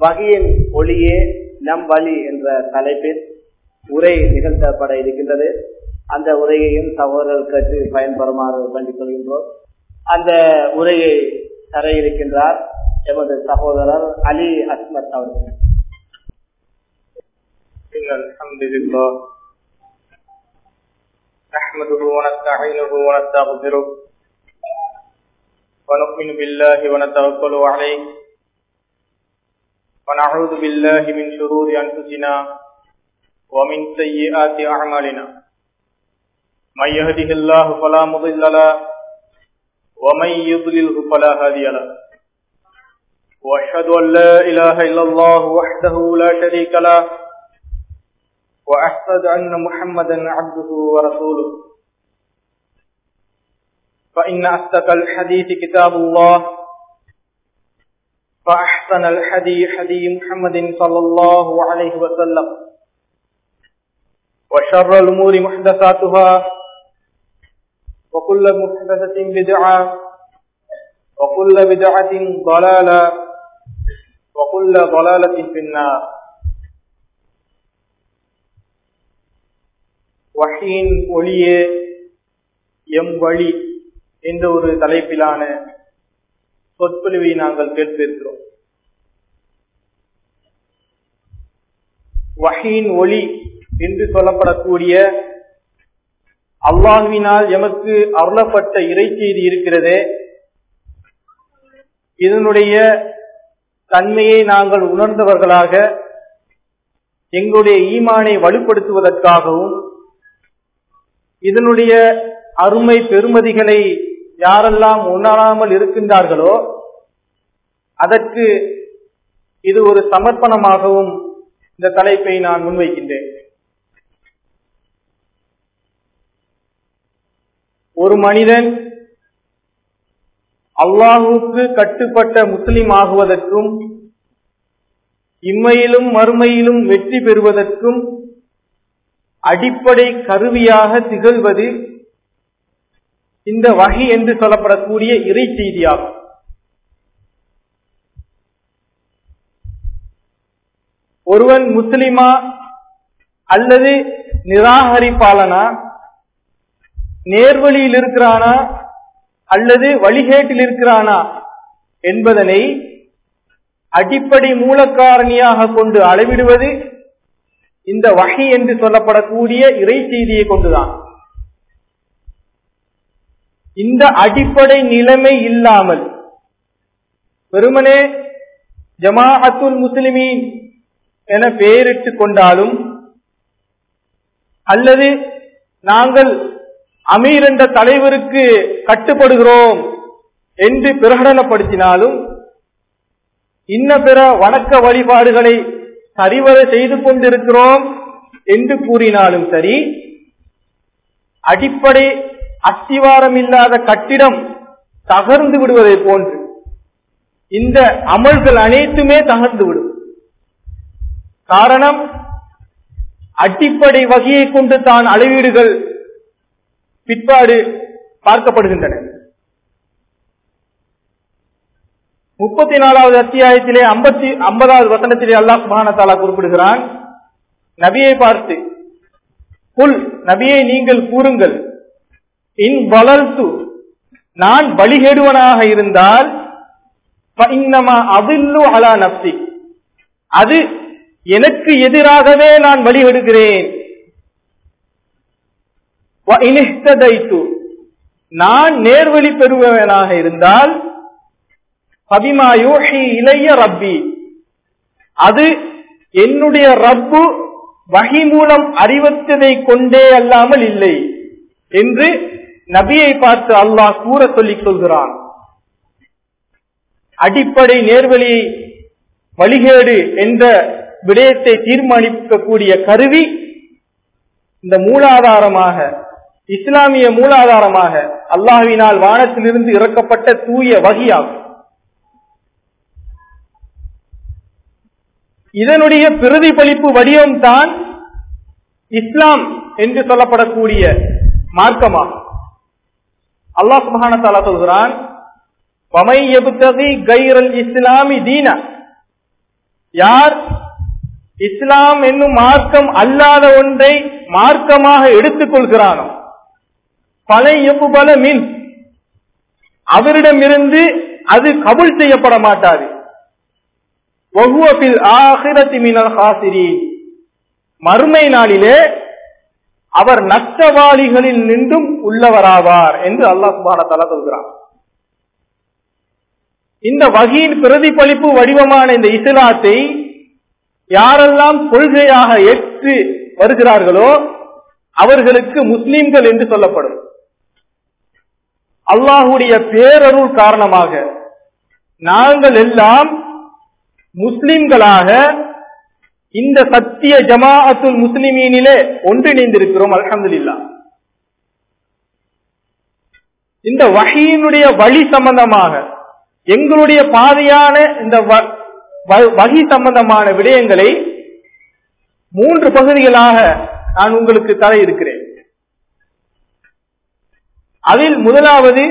வகையின் ஒளியே நம் வழி என்ற தலைப்பில் உரை நிகழ்த்தப்பட இருக்கின்றது அந்த உரையையும் சகோதரர்கள் கேட்டு பயன்பெறுமாறு வேண்டிக் கொள்கின்றோம் அந்த உரையை தர இருக்கின்றார் எமது சகோதரர் அலி அஸ்மத் அவர்கள் الحمد لله نحمده ونستعينه ونستغفره ونؤمن بالله ونتوكل عليه ونعوذ بالله من شرور أنفسنا ومن سيئات أعمالنا من يهده الله فلا مضل له ومن يضلله فلا هادي له وأشهد أن لا إله إلا الله وحده لا شريك له وأشهد أن محمدا عبده ورسوله فإن أصدق الحديث كتاب الله فأحسن الحدي حدي محمد صلى الله عليه وسلم وشر الأمور محدثاتها وكل محدثة بدعة وكل بدعة ضلالة وكل ضلالة في النار வஹீன் ஒளியே எம் வழி என்ற ஒரு தலைப்பிலான சொற்பொழிவை நாங்கள் கேட்டிருக்கிறோம் வஹீன் ஒளி என்று சொல்லப்படக்கூடிய அல்லாஹுவினால் எமக்கு அருளப்பட்ட இறை செய்தி இருக்கிறதே இதனுடைய தன்மையை நாங்கள் உணர்ந்தவர்களாக எங்களுடைய ஈமானை வலுப்படுத்துவதற்காகவும் இதனுடைய அருமை பெருமதிகளை யாரெல்லாம் உணராமல் இருக்கின்றார்களோ அதற்கு இது ஒரு சமர்ப்பணமாகவும் இந்த தலைப்பை நான் முன்வைக்கின்றேன் ஒரு மனிதன் அல்லாஹுக்கு கட்டுப்பட்ட முஸ்லிம் ஆகுவதற்கும் இம்மையிலும் மறுமையிலும் வெற்றி பெறுவதற்கும் அடிப்படை கருவியாக திகழ்வது இந்த வகை என்று சொல்லப்படக்கூடிய இறை செய்தியாகும் ஒருவன் முஸ்லிமா அல்லது நிராகரிப்பாளனா நேர்வழியில் இருக்கிறானா அல்லது வழிகேட்டில் இருக்கிறானா என்பதனை அடிப்படை மூலக்காரணியாக கொண்டு அளவிடுவது இந்த வகை என்று சொல்லப்படக்கூடிய இறை செய்தியை கொண்டுதான் இந்த அடிப்படை நிலைமை இல்லாமல் வெறுமனே ஜமாஅத்துல் முஸ்லிமீன் என பெயரிட்டுக் கொண்டாலும் அல்லது நாங்கள் அமீர் என்ற தலைவருக்கு கட்டுப்படுகிறோம் என்று பிரகடனப்படுத்தினாலும் இன்ன பிற வணக்க வழிபாடுகளை சரிவர செய்து கொண்டிருக்கிறோம் என்று கூறினாலும் சரி அடிப்படை அஸ்திவாரம் இல்லாத கட்டிடம் தகர்ந்து விடுவதை போன்று இந்த அமல்கள் அனைத்துமே தகர்ந்து விடும் காரணம் அடிப்படை வகையை கொண்டு தான் அளவீடுகள் பிற்பாடு பார்க்கப்படுகின்றன முப்பத்தி நாலாவது அத்தியாயத்திலே ஐம்பத்தி ஐம்பதாவது வசனத்திலே அல்லாஹ் சுபானத்தாலா குறிப்பிடுகிறான் நபியை பார்த்து புல் நபியை நீங்கள் கூறுங்கள் இன் வளர்த்து நான் வழிகேடுவனாக இருந்தால் அதில்லு அலா நப்சி அது எனக்கு எதிராகவே நான் வழிகெடுக்கிறேன் நான் நேர்வழி பெறுபவனாக இருந்தால் பபிமா யோஷி இளைய ரப்பி அது என்னுடைய ரப்பு வகி மூலம் அறிவத்ததை கொண்டே அல்லாமல் இல்லை என்று நபியை பார்த்து அல்லாஹ் கூற சொல்லிக் சொல்கிறான் அடிப்படை நேர்வழி வழிகேடு என்ற விடயத்தை தீர்மானிக்கக்கூடிய கருவி இந்த மூலாதாரமாக இஸ்லாமிய மூலாதாரமாக அல்லாஹ்வினால் வானத்திலிருந்து இறக்கப்பட்ட தூய வகியாகும் இதனுடைய பிரதிபலிப்பு வடிவம்தான் இஸ்லாம் என்று சொல்லப்படக்கூடிய மார்க்கமாகும் அல்லாஹ் சுபஹானத்தாலா சொல்கிறான் வமை எபுத்தகி கைரல் இஸ்லாமி தீன யார் இஸ்லாம் என்னும் மார்க்கம் அல்லாத ஒன்றை மார்க்கமாக எடுத்துக் கொள்கிறானோ பல எவ்வள மின் அவரிடமிருந்து அது கபுல் செய்யப்பட மாட்டாது மறுமை நாளிலே அவர் நஷ்டவாளிகளில் நின்றும் உள்ளவராவார் என்று அல்லாஹ் சுபானத்தால சொல்கிறான் இந்த வகையின் பிரதிபலிப்பு வடிவமான இந்த இஸ்லாத்தை யாரெல்லாம் கொள்கையாக ஏற்று வருகிறார்களோ அவர்களுக்கு முஸ்லிம்கள் என்று சொல்லப்படும் அல்லாஹுடைய பேரருள் காரணமாக நாங்கள் எல்லாம் முஸ்லிம்களாக இந்த சத்திய ஜமாஅத்துல் முஸ்லிமீனிலே ஒன்றிணைந்திருக்கிறோம் அலமதுல்லா இந்த வகையினுடைய வழி சம்பந்தமாக எங்களுடைய பாதையான இந்த வகி சம்பந்தமான விடயங்களை மூன்று பகுதிகளாக நான் உங்களுக்கு தர இருக்கிறேன் அதில் முதலாவது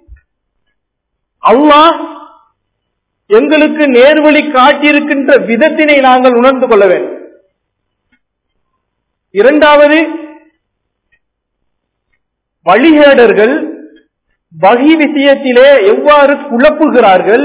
அல்லாஹ் எங்களுக்கு நேர்வழி காட்டியிருக்கின்ற விதத்தினை நாங்கள் உணர்ந்து கொள்ள வேண்டும் இரண்டாவது வழிகேடர்கள் வகி விஷயத்திலே எவ்வாறு குழப்புகிறார்கள்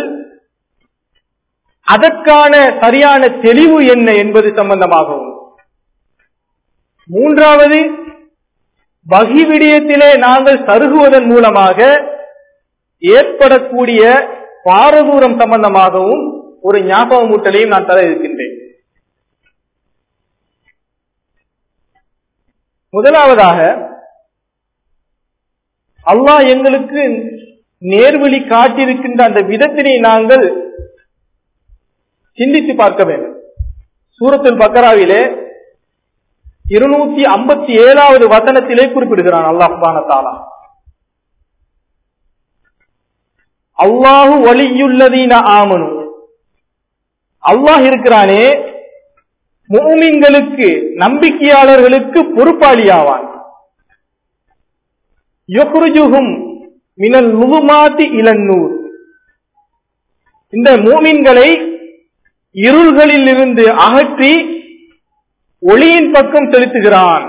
அதற்கான சரியான தெளிவு என்ன என்பது சம்பந்தமாகவும் மூன்றாவது வகி விடயத்திலே நாங்கள் சருகுவதன் மூலமாக ஏற்படக்கூடிய பாரதூரம் சம்பந்தமாகவும் ஒரு ஞாபகமூட்டலையும் நான் தர இருக்கின்றேன் முதலாவதாக அல்லாஹ் எங்களுக்கு நேர்வழி காட்டியிருக்கின்ற அந்த விதத்தினை நாங்கள் சிந்தித்து பார்க்க வேண்டும் சூரத்தில் பக்கராவிலே இருநூத்தி ஐம்பத்தி ஏழாவது வசனத்திலே குறிப்பிடுகிறான் அல்லாஹான தாலா அல்லாஹு வலியுள்ளதீன ஆமனு அல்லாஹ் இருக்கிறானே மூமின்களுக்கு நம்பிக்கையாளர்களுக்கு பொறுப்பாளியாவான் யொஹ்ருஜுகும் மினல் முகுமாத்தி இளநூர் இந்த மூமின்களை இருள்களில் இருந்து அகற்றி ஒளியின் பக்கம் செலுத்துகிறான்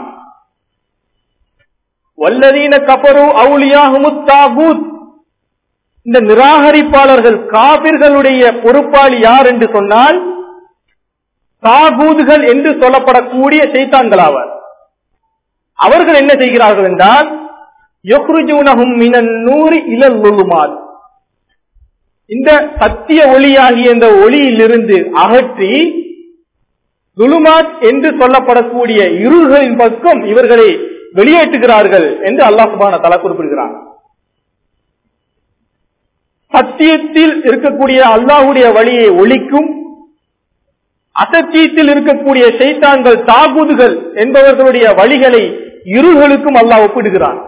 வல்லதீன கபரு அவுளியாகுமுத்தாகூத் இந்த நிராகரிப்பாளர்கள் காபிர்களுடைய பொறுப்பாளி யார் என்று சொன்னால் தாகூதுகள் என்று சொல்லப்படக்கூடிய செய்தான்களாவர் அவர்கள் என்ன செய்கிறார்கள் என்றால் யொக்ருஜூனகும் மினன் நூறு இளல் ஒழுமால் இந்த சத்திய ஒளியாகிய இந்த ஒளியிலிருந்து அகற்றி துலுமாத் என்று சொல்லப்படக்கூடிய இருள்களின் பக்கம் இவர்களை வெளியேற்றுகிறார்கள் என்று அல்லாஹ் சுபான தலா குறிப்பிடுகிறார் சத்தியத்தில் இருக்கக்கூடிய அல்லாஹுடைய வழியை ஒழிக்கும் அசத்தியத்தில் இருக்கக்கூடிய செய்தான்கள் தாகுதுகள் என்பவர்களுடைய வழிகளை இருள்களுக்கும் அல்லாஹ் ஒப்பிடுகிறான்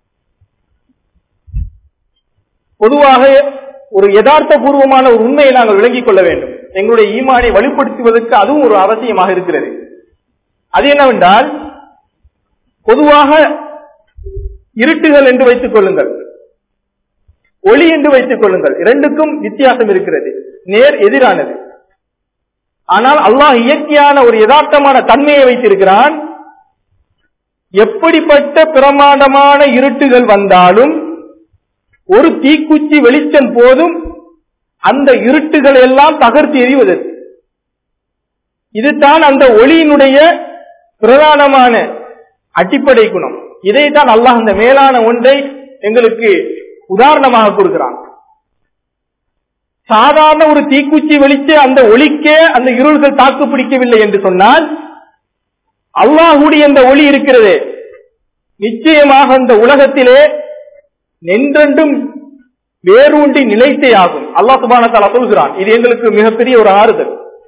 பொதுவாக ஒரு யதார்த்த பூர்வமான ஒரு உண்மையை நாங்கள் விளங்கிக் கொள்ள வேண்டும் எங்களுடைய ஈமானை வலுப்படுத்துவதற்கு அதுவும் ஒரு அவசியமாக இருக்கிறது அது என்னவென்றால் பொதுவாக இருட்டுகள் என்று வைத்துக் கொள்ளுங்கள் ஒளி என்று வைத்துக் கொள்ளுங்கள் இரண்டுக்கும் வித்தியாசம் இருக்கிறது நேர் எதிரானது ஆனால் அல்லாஹ் இயற்கையான ஒரு யதார்த்தமான தன்மையை வைத்திருக்கிறான் எப்படிப்பட்ட பிரமாண்டமான இருட்டுகள் வந்தாலும் ஒரு தீக்குச்சி வெளிச்சம் போதும் அந்த இருட்டுகள் எல்லாம் தகர்த்து எறிவதற்கு இதுதான் அந்த ஒளியினுடைய பிரதானமான அடிப்படை குணம் இதைத்தான் அல்லாஹ் அந்த மேலான ஒன்றை எங்களுக்கு உதாரணமாக கொடுக்கிறான் சாதாரண ஒரு தீக்குச்சி வெளிச்சு அந்த ஒளிக்கே அந்த இருள்கள் தாக்கு பிடிக்கவில்லை என்று சொன்னால் அல்லாஹுடைய அந்த ஒளி இருக்கிறது நிச்சயமாக அந்த உலகத்திலே நின்றென்றும் வேரூண்டி நிலைத்தே ஆகும் அல்லாஹ் சுபானத்தால் சொல்கிறான் இது எங்களுக்கு மிகப்பெரிய ஒரு ஆறுதல்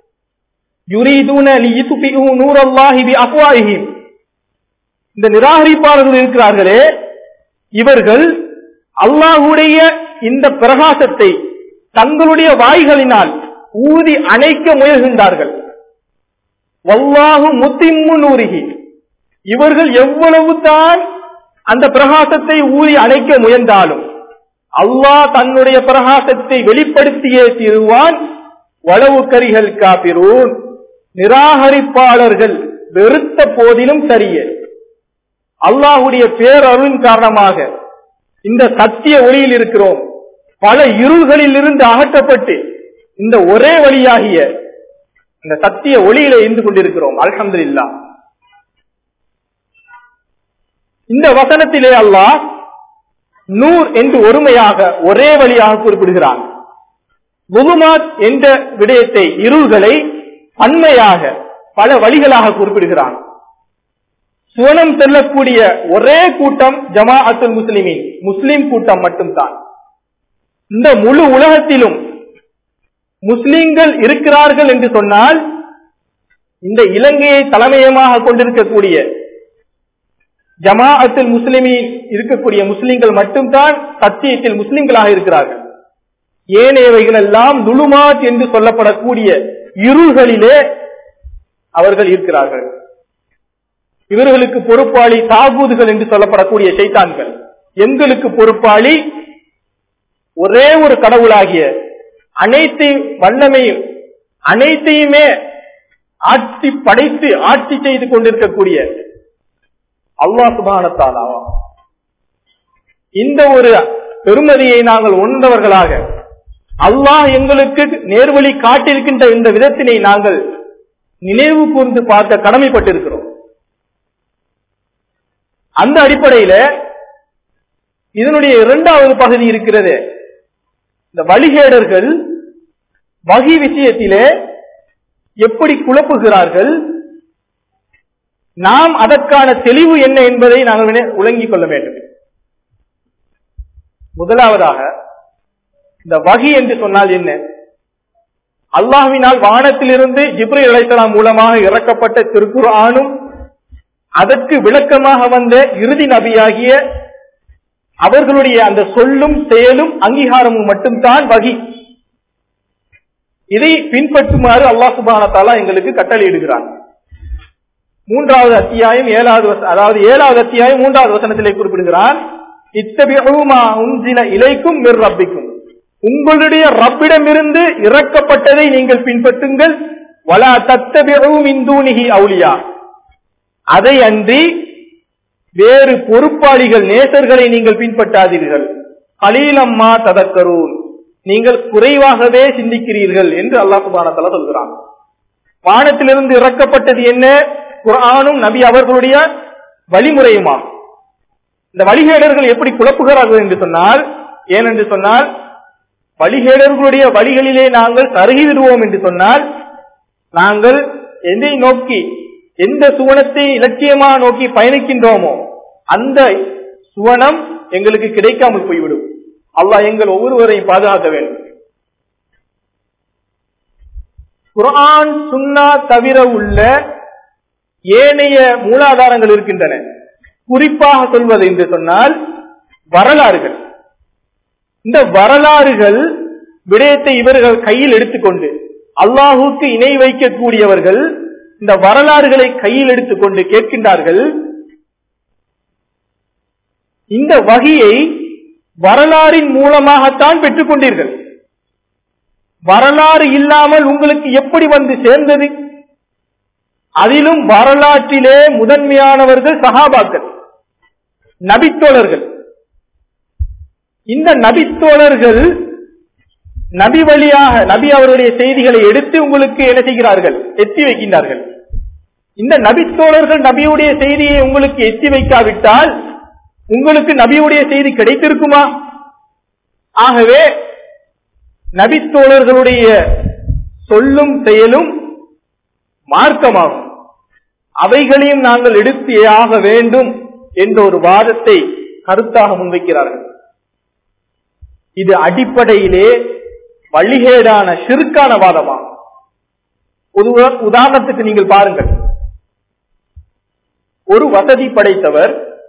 இந்த நிராகரிப்பாளர்கள் இருக்கிறார்களே இவர்கள் அல்லாஹுடைய இந்த பிரகாசத்தை தங்களுடைய வாய்களினால் ஊதி அணைக்க முயல்கின்றார்கள் வல்லாஹு முத்திம்மு நூறுகி இவர்கள் எவ்வளவு தான் அந்த பிரகாசத்தை ஊதி அணைக்க முயன்றாலும் அல்லாஹ் தன்னுடைய பிரகாசத்தை வெளிப்படுத்தியே தீருவான் வளவு கரிகள் காப்பிரூன் நிராகரிப்பாளர்கள் வெறுத்த போதிலும் சரியே அல்லாஹுடைய பேரருளின் காரணமாக இந்த சத்திய ஒளியில் இருக்கிறோம் பல இருள்களில் இருந்து அகற்றப்பட்டு இந்த ஒரே வழியாகிய இந்த சத்திய ஒளியில இருந்து கொண்டிருக்கிறோம் அல்ஹம்துலில்லாஹ் இந்த வசனத்திலே அல்லாஹ் நூர் என்று ஒருமையாக ஒரே வழியாக குறிப்பிடுகிறான் முகுமாத் என்ற விடயத்தை இருள்களை பன்மையாக பல வழிகளாக குறிப்பிடுகிறான் சுவனம் செல்லக்கூடிய ஒரே கூட்டம் ஜமா அத்துல் முஸ்லிமின் முஸ்லிம் கூட்டம் மட்டும்தான் இந்த முழு உலகத்திலும் முஸ்லிம்கள் இருக்கிறார்கள் என்று சொன்னால் இந்த இலங்கையை தலைமையமாக கொண்டிருக்கக்கூடிய ஜமாஅத்தில் முஸ்லிமின் இருக்கக்கூடிய முஸ்லிம்கள் மட்டும்தான் சத்தியத்தில் முஸ்லிம்களாக இருக்கிறார்கள் ஏனையவைகள் எல்லாம் துலுமாத் என்று சொல்லப்படக்கூடிய இருள்களிலே அவர்கள் இருக்கிறார்கள் இவர்களுக்கு பொறுப்பாளி தாகூதுகள் என்று சொல்லப்படக்கூடிய சைத்தான்கள் எங்களுக்கு பொறுப்பாளி ஒரே ஒரு கடவுளாகிய அனைத்து வல்லமையும் அனைத்தையுமே ஆட்சி படைத்து ஆட்சி செய்து கொண்டிருக்கக்கூடிய அல்லாஹ் சுபானத்தாலாவா இந்த ஒரு பெருமதியை நாங்கள் உணர்ந்தவர்களாக அல்லாஹ் எங்களுக்கு நேர்வழி காட்டியிருக்கின்ற இந்த விதத்தினை நாங்கள் நினைவு கூர்ந்து பார்க்க கடமைப்பட்டிருக்கிறோம் அந்த அடிப்படையில இதனுடைய இரண்டாவது பகுதி இருக்கிறது இந்த வழிகேடர்கள் வகி விஷயத்திலே எப்படி குழப்புகிறார்கள் நாம் அதற்கான தெளிவு என்ன என்பதை நாங்கள் விளங்கிக் கொள்ள வேண்டும் முதலாவதாக இந்த வகி என்று சொன்னால் என்ன அல்லாஹ்வினால் வானத்திலிருந்து ஜிப்ரி அலைத்தலாம் மூலமாக இறக்கப்பட்ட திருக்குர்ஆனும் அதற்கு விளக்கமாக வந்த இறுதி நபியாகிய அவர்களுடைய அந்த சொல்லும் செயலும் அங்கீகாரமும் மட்டும்தான் வகி இதை பின்பற்றுமாறு அல்லாஹ் சுபானத்தாலா எங்களுக்கு கட்டளையிடுகிறான் மூன்றாவது அத்தியாயம் ஏழாவது வச- அதாவது ஏழாவது அத்தியாயம் மூன்றாவது வசனத்திலே குறிப்பிடுகிறான் இத்தபிமா உன்சில இலைக்கும் மிர் ரப்பிக்கும் உங்களுடைய ரப்பிடமிருந்து இறக்கப்பட்டதை நீங்கள் பின்பற்றுங்கள் வலா தத்தபியும் இந்தூனிகி அவுலியா அதை அன்றி வேறு பொறுப்பாளிகள் நேசர்களை நீங்கள் பின்பற்றாதீர்கள் அலீலம்மா ததக்கரூன் நீங்கள் குறைவாகவே சிந்திக்கிறீர்கள் என்று அல்லாஹ் சுபானத்தலா சொல்கிறான் வானத்திலிருந்து இறக்கப்பட்டது என்ன குர்ஆனும் நபி அவர்களுடைய வழிமுறையுமா இந்த வழிகேடர்கள் எப்படி குழப்புகிறார்கள் என்று சொன்னால் ஏனென்று சொன்னால் வழிகேடர்களுடைய வழிகளிலே நாங்கள் சருகி விடுவோம் என்று சொன்னால் நாங்கள் எதை நோக்கி எந்த சுவனத்தை இலட்சியமா நோக்கி பயணிக்கின்றோமோ அந்த சுவனம் எங்களுக்கு கிடைக்காமல் போய்விடும் அல்லாஹ் எங்கள் ஒவ்வொருவரையும் பாதுகாக்க வேண்டும் குர்ஆன் சுன்னா தவிர உள்ள ஏனைய மூலாதாரங்கள் இருக்கின்றன குறிப்பாக சொல்வது என்று சொன்னால் வரலாறுகள் இந்த வரலாறுகள் விடயத்தை இவர்கள் கையில் எடுத்துக்கொண்டு அல்லாஹுக்கு இணை வைக்கக்கூடியவர்கள் இந்த வரலாறுகளை கையில் எடுத்துக்கொண்டு கேட்கின்றார்கள் இந்த வகையை வரலாறின் மூலமாகத்தான் பெற்றுக் கொண்டீர்கள் வரலாறு இல்லாமல் உங்களுக்கு எப்படி வந்து சேர்ந்தது அதிலும் வரலாற்றிலே முதன்மையானவர்கள் சகாபாக்கள் நபித்தோழர்கள் இந்த நபித்தோழர்கள் நபி வழியாக நபி அவருடைய செய்திகளை எடுத்து உங்களுக்கு என்ன செய்கிறார்கள் எத்தி வைக்கின்றார்கள் இந்த நபித்தோழர்கள் நபியுடைய செய்தியை உங்களுக்கு எத்தி வைக்காவிட்டால் உங்களுக்கு நபியுடைய செய்தி கிடைத்திருக்குமா ஆகவே நபித்தோழர்களுடைய சொல்லும் செயலும் மார்க்கமாகும் அவைகளையும் நாங்கள் எடுத்தே ஆக வேண்டும் என்ற ஒரு வாதத்தை கருத்தாக முன்வைக்கிறார்கள் இது அடிப்படையிலே வழிகேடான சிறுக்கான வாதமாகும் ஒரு உதா- உதாரணத்துக்கு நீங்கள் பாருங்கள் ஒரு வசதி படைத்தவர்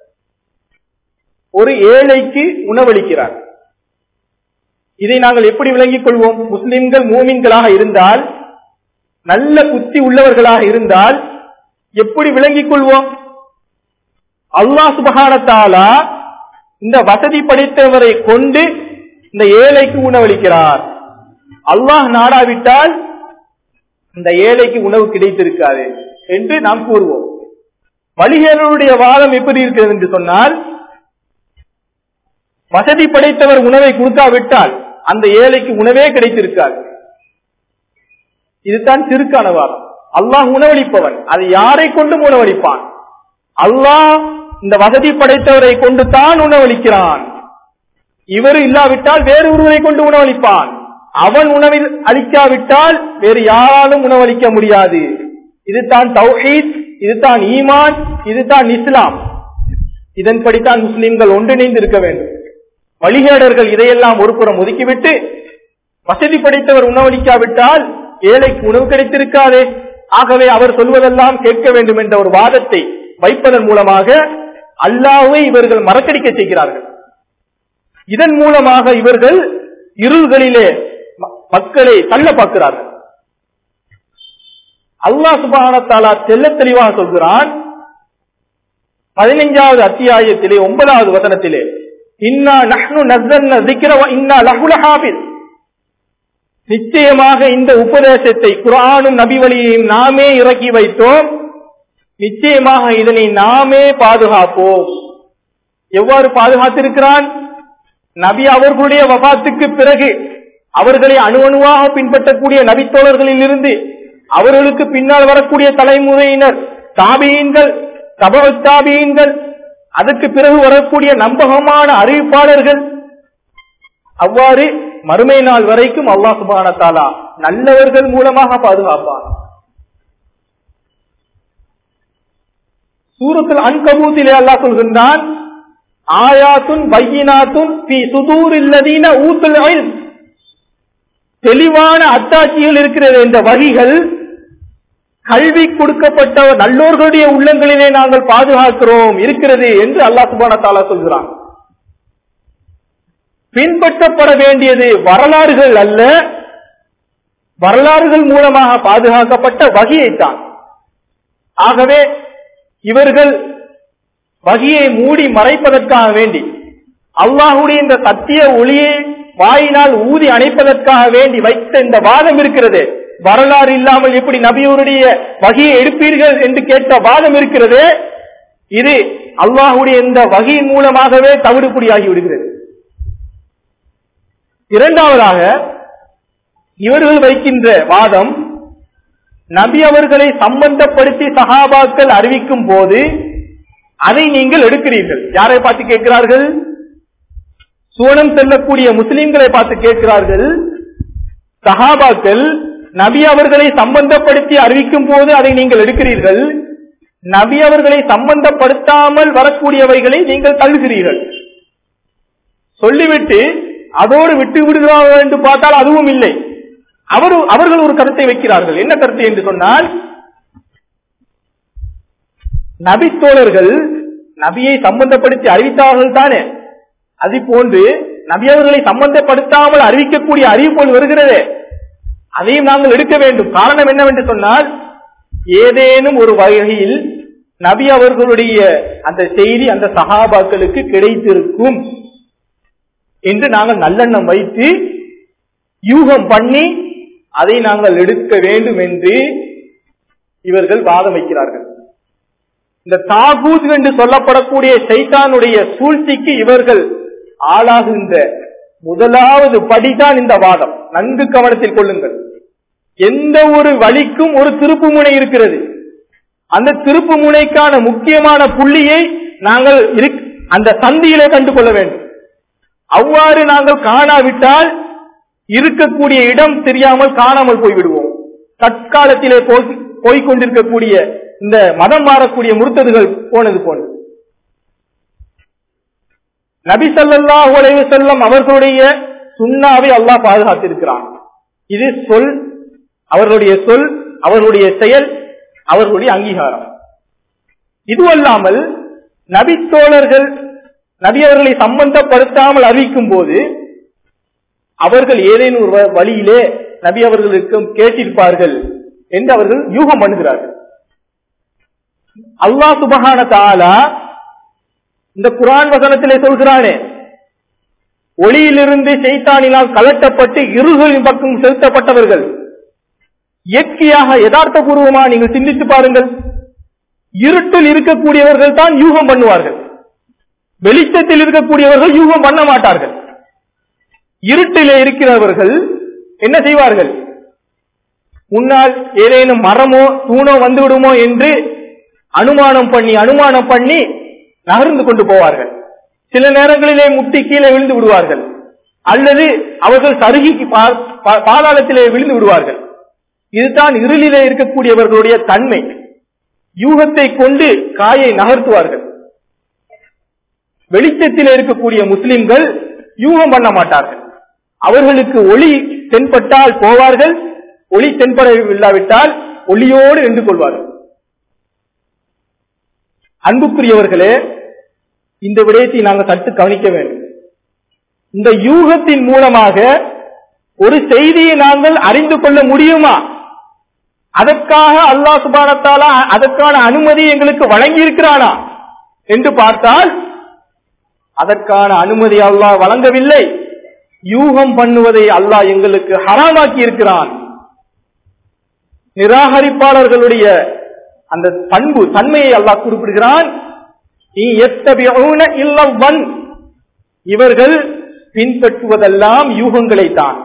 ஒரு ஏழைக்கு உணவளிக்கிறார் இதை நாங்கள் எப்படி விளங்கிக் கொள்வோம் முஸ்லிம்கள் மூமின்களாக இருந்தால் நல்ல புத்தி உள்ளவர்களாக இருந்தால் எப்படி விளங்கிக் கொள்வோம் அல்லாஹ் சுபஹானத்தாலா இந்த வசதி படைத்தவரை கொண்டு இந்த ஏழைக்கு உணவளிக்கிறார் அல்லாஹ் நாடாவிட்டால் இந்த ஏழைக்கு உணவு கிடைத்திருக்காது என்று நாம் கூறுவோம் வழிகேடனுடைய வாதம் எப்படி இருக்கிறது என்று சொன்னால் வசதி படைத்தவர் உணவை கொடுக்காவிட்டால் அந்த ஏழைக்கு உணவே கிடைத்திருக்காது இதுதான் சிறுக்கான வாதம் அல்லாஹ் உணவளிப்பவன் அது யாரை கொண்டும் உணவளிப்பான் அல்லாஹ் இந்த வசதி படைத்தவரை கொண்டு தான் உணவளிக்கிறான் இவர் இல்லாவிட்டால் வேறு ஒருவரை கொண்டு உணவளிப்பான் அவன் உணவில் அளிக்காவிட்டால் வேறு யாராலும் உணவளிக்க முடியாது இதுதான் தௌஹீத் இதுதான் ஈமான் இதுதான் இஸ்லாம் இதன்படித்தான் முஸ்லிம்கள் ஒன்றிணைந்து இருக்க வேண்டும் வழிகேடர்கள் இதையெல்லாம் ஒரு புறம் ஒதுக்கிவிட்டு வசதி படைத்தவர் உணவளிக்காவிட்டால் ஏழைக்கு உணவு கிடைத்திருக்காதே ஆகவே அவர் சொல்வதெல்லாம் கேட்க வேண்டும் என்ற ஒரு வாதத்தை வைப்பதன் மூலமாக அல்லாவை இவர்கள் மறக்கடிக்க செய்கிறார்கள் இதன் மூலமாக இவர்கள் இருள்களிலே மக்களை தள்ள பார்க்கிறார்கள் அல்லாஹ் சுபானத்தாலா தெல்ல தெளிவாக சொல்கிறான் பதினைஞ்சாவது அத்தியாயத்திலே ஒன்பதாவது வசனத்திலே இன்னா நஹ்னு நஸ்ஸல்ன ذِكْرَ وَإِنَّا لَهُ لَحَافِظٌ நிச்சயமாக இந்த உபதேசத்தை குரானும் நபி வழியையும் நாமே இறக்கி வைத்தோம் நிச்சயமாக இதனை நாமே பாதுகாப்போம் எவ்வாறு பாதுகாத்திருக்கிறான் நபி அவர்களுடைய வபாத்துக்கு பிறகு அவர்களை அணுவணுவாக பின்பற்றக்கூடிய நபித்தோழர்களில் இருந்து அவர்களுக்கு பின்னால் வரக்கூடிய தலைமுறையினர் தாபியன்கள் தப தாபியன்கள் அதற்கு பிறகு வரக்கூடிய நம்பகமான அறிவிப்பாளர்கள் அவ்வாறு மறுமை நாள் வரைக்கும் அல்லா சுபான தாலா நல்லவர்கள் மூலமாக பாதுகாப்பான் சூரத்தில் அன்கபூத்திலே அல்லாஹ் சொல்கின்றான் ஆயாத்துன் பையினாத்துன் பி சுதூர் இல்லதீன ஊத்துல் இல்ம் தெளிவான அத்தாட்சிகள் இருக்கிறது இந்த வரிகள் கல்வி கொடுக்கப்பட்ட நல்லோர்களுடைய உள்ளங்களிலே நாங்கள் பாதுகாக்கிறோம் இருக்கிறது என்று அல்லாஹ் சுபான தாலா சொல்கிறான் பின்பற்றப்பட வேண்டியது வரலாறுகள் அல்ல வரலாறுகள் மூலமாக பாதுகாக்கப்பட்ட வகையைத்தான் ஆகவே இவர்கள் வகையை மூடி மறைப்பதற்காக வேண்டி அல்லாஹுடைய இந்த சத்திய ஒளியை வாயினால் ஊதி அணைப்பதற்காக வேண்டி வைத்த இந்த வாதம் இருக்கிறது வரலாறு இல்லாமல் எப்படி நபியூருடைய வகையை எடுப்பீர்கள் என்று கேட்ட வாதம் இருக்கிறது இது அல்லாஹுடைய இந்த வகையின் மூலமாகவே தவிடுபடியாகி விடுகிறது இரண்டாவதாக இவர்கள் வைக்கின்ற வாதம் நபி அவர்களை சம்பந்தப்படுத்தி சகாபாக்கள் அறிவிக்கும் போது அதை நீங்கள் எடுக்கிறீர்கள் யாரை பார்த்து கேட்கிறார்கள் சூனம் செல்லக்கூடிய முஸ்லிம்களை பார்த்து கேட்கிறார்கள் சகாபாக்கள் நபி அவர்களை சம்பந்தப்படுத்தி அறிவிக்கும் போது அதை நீங்கள் எடுக்கிறீர்கள் நபி அவர்களை சம்பந்தப்படுத்தாமல் வரக்கூடியவைகளை நீங்கள் தள்ளுகிறீர்கள் சொல்லிவிட்டு அதோடு விட்டு விடுகிறார்கள் என்று பார்த்தால் அதுவும் இல்லை அவர் அவர்கள் ஒரு கருத்தை வைக்கிறார்கள் என்ன கருத்து என்று சொன்னால் நபி தோழர்கள் நபியை சம்பந்தப்படுத்தி அறிவித்தார்கள் தானே அது போன்று நபி அவர்களை சம்பந்தப்படுத்தாமல் அறிவிக்கக்கூடிய அறிவிப்போல் வருகிறது அதையும் நாங்கள் எடுக்க வேண்டும் காரணம் என்னவென்று சொன்னால் ஏதேனும் ஒரு வகையில் நபி அவர்களுடைய அந்த செய்தி அந்த சகாபாக்களுக்கு கிடைத்திருக்கும் என்று நாங்கள் நல்லெண்ணம் வைத்து யூகம் பண்ணி அதை நாங்கள் எடுக்க வேண்டும் என்று இவர்கள் வாதம் வைக்கிறார்கள் இந்த தாகூத் என்று சொல்லப்படக்கூடிய சைத்தானுடைய சூழ்ச்சிக்கு இவர்கள் ஆளாகின்ற முதலாவது படிதான் இந்த வாதம் நன்கு கவனத்தில் கொள்ளுங்கள் எந்த ஒரு வழிக்கும் ஒரு திருப்பு முனை இருக்கிறது அந்த திருப்பு முனைக்கான முக்கியமான புள்ளியை நாங்கள் அந்த சந்தியிலே கண்டு கொள்ள வேண்டும் அவ்வாறு நாங்கள் காணாவிட்டால் இருக்கக்கூடிய இடம் தெரியாமல் காணாமல் போய்விடுவோம் தற்காலத்திலே போய்கொண்டிருக்கக்கூடிய இந்த மதம் மாறக்கூடிய முறுத்ததுகள் போனது போன்று நபி சல்லா உலக செல்லம் அவர்களுடைய சுண்ணாவை அல்லாஹ் பாதுகாத்திருக்கிறான் இது சொல் அவர்களுடைய சொல் அவர்களுடைய செயல் அவர்களுடைய அங்கீகாரம் இதுவல்லாமல் நபித்தோழர்கள் நபி அவர்களை சம்பந்தப்படுத்தாமல் அறிவிக்கும் போது அவர்கள் ஏதேனும் ஒரு வழியிலே நபி அவர்களுக்கு கேட்டிருப்பார்கள் என்று அவர்கள் யூகம் பண்ணுகிறார்கள் அல்லா சுபகான தாலா இந்த குரான் வசனத்திலே சொல்கிறானே ஒளியிலிருந்து செய்தானினால் கலட்டப்பட்டு இருகளின் பக்கம் செலுத்தப்பட்டவர்கள் இயற்கையாக யதார்த்தபூர்வமா நீங்கள் சிந்தித்து பாருங்கள் இருட்டில் இருக்கக்கூடியவர்கள் தான் யூகம் பண்ணுவார்கள் வெளிச்சத்தில் இருக்கக்கூடியவர்கள் யூகம் பண்ண மாட்டார்கள் இருட்டிலே இருக்கிறவர்கள் என்ன செய்வார்கள் முன்னால் ஏதேனும் மரமோ தூணோ வந்து விடுமோ என்று அனுமானம் பண்ணி அனுமானம் பண்ணி நகர்ந்து கொண்டு போவார்கள் சில நேரங்களிலே முட்டி கீழே விழுந்து விடுவார்கள் அல்லது அவர்கள் சருகி பா- பா- பாதாளத்திலே விழுந்து விடுவார்கள் இதுதான் இருளிலே இருக்கக்கூடியவர்களுடைய தன்மை யூகத்தை கொண்டு காயை நகர்த்துவார்கள் வெளிச்சத்திலே இருக்கக்கூடிய முஸ்லிம்கள் யூகம் பண்ண மாட்டார்கள் அவர்களுக்கு ஒளி தென்பட்டால் போவார்கள் ஒளி தென்படவில்லாவிட்டால் ஒளியோடு நின்று கொள்வார்கள் அன்புக்குரியவர்களே இந்த விடயத்தை நாங்கள் சற்று கவனிக்க வேண்டும் இந்த யூகத்தின் மூலமாக ஒரு செய்தியை நாங்கள் அறிந்து கொள்ள முடியுமா அதற்காக அல்லாஹ் சுபானத்தாலா அதற்கான அனுமதி எங்களுக்கு வழங்கி இருக்கிறானா என்று பார்த்தால் அதற்கான அனுமதி அல்லாஹ் வழங்கவில்லை யூகம் பண்ணுவதை அல்லாஹ் எங்களுக்கு ஹராமாக்கி இருக்கிறான் நிராகரிப்பாளர்களுடைய அந்த பண்பு தன்மையை அல்லாஹ் குறிப்பிடுகிறான் "இ யத்தபிஊன இல்ல வன்." இவர்கள் பின்பற்றுவதெல்லாம் யூகங்களை தான்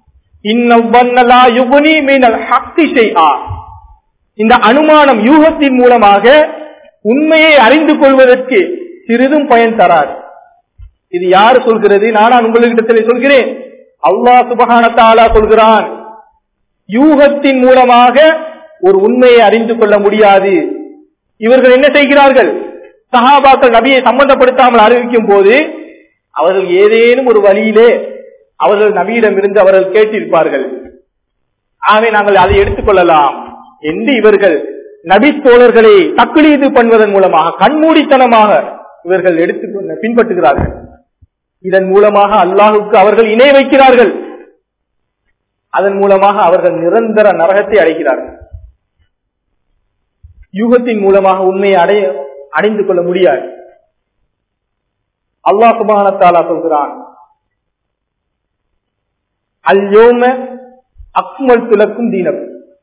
இந்த அனுமானம் யூகத்தின் மூலமாக உண்மையை அறிந்து கொள்வதற்கு சிறிதும் பயன் தராது இது யார் சொல்கிறது நானா உங்களிடத்தில் சொல்கிறேன் அல்லாஹ் சுபஹான தஆலா சொல்கிறான் யூகத்தின் மூலமாக ஒரு உண்மையை அறிந்து கொள்ள முடியாது இவர்கள் என்ன செய்கிறார்கள் சஹாபாக்கள் நபியை சம்பந்தப்படுத்தாமல் அறிவிக்கும் போது அவர்கள் ஏதேனும் ஒரு வழியிலே அவர்கள் நபியிடமிருந்து அவர்கள் கேட்டிருப்பார்கள் ஆகவே நாங்கள் அதை எடுத்துக்கொள்ளலாம் என்று இவர்கள் நபி தோழர்களை தக்லீது பண்ணுவதன் மூலமாக கண்மூடித்தனமாக இவர்கள் எடுத்து பின்பற்றுகிறார்கள் இதன் மூலமாக அல்லாஹுக்கு அவர்கள் இணை வைக்கிறார்கள் அதன் மூலமாக அவர்கள் நிரந்தர நரகத்தை அடைகிறார்கள் யூகத்தின் மூலமாக உண்மையை அடைய அடைந்து கொள்ள முடியாது அல்லாஹ் சுபானத்தாலா சொல்கிறான் அல்யோம அக்மல் துலக்கும் தீனம்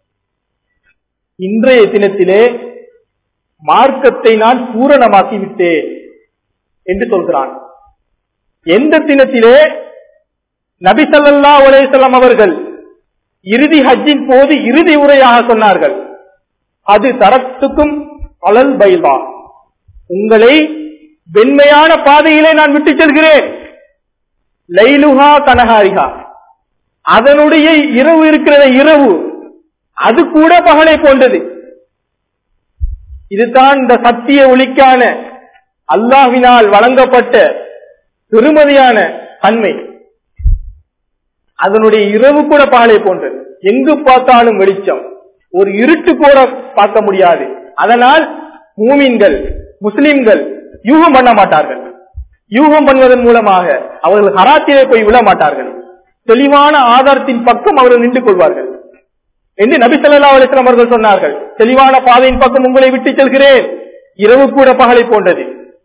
இன்றைய தினத்திலே மார்க்கத்தை நான் பூரணமாக்கி விட்டேன் என்று சொல்கிறான் எந்த தினத்திலே நபி ஸல்லல்லாஹு அலைஹி வஸல்லம் அவர்கள் இறுதி ஹஜ்ஜின் போது இறுதி உரையாக சொன்னார்கள் அது தரத்துக்கும் அலல் பைலா உங்களை வெண்மையான பாதையிலே நான் விட்டு செல்கிறேன் லைலுஹா கனகாரிகா அதனுடைய இரவு இருக்கிற இரவு அது கூட பகலை போன்றது இதுதான் இந்த சத்திய ஒளிக்கான அல்லாஹ்வினால் வழங்கப்பட்ட பெருமதியான தன்மை அதனுடைய இரவு கூட பகலை போன்றது எங்கு பார்த்தாலும் வெளிச்சம் ஒரு இருட்டு கூட பார்க்க முடியாது அதனால் மூமின்கள் முஸ்லிம்கள் யூகம் பண்ண மாட்டார்கள் யூகம் பண்ணுவதன் மூலமாக அவர்கள் ஹராத்திலே போய் விழ மாட்டார்கள் தெளிவான ஆதாரத்தின் பக்கம் அவர்கள் நின்று கொள்வார்கள் என்று நபி ஸல்லல்லாஹு அலைஹி வஸல்லம் அவர்கள் சொன்னார்கள் தெளிவான பாதையின் பக்கம் உங்களை விட்டு செல்கிறேன் இரவு கூட பகலை போன்றது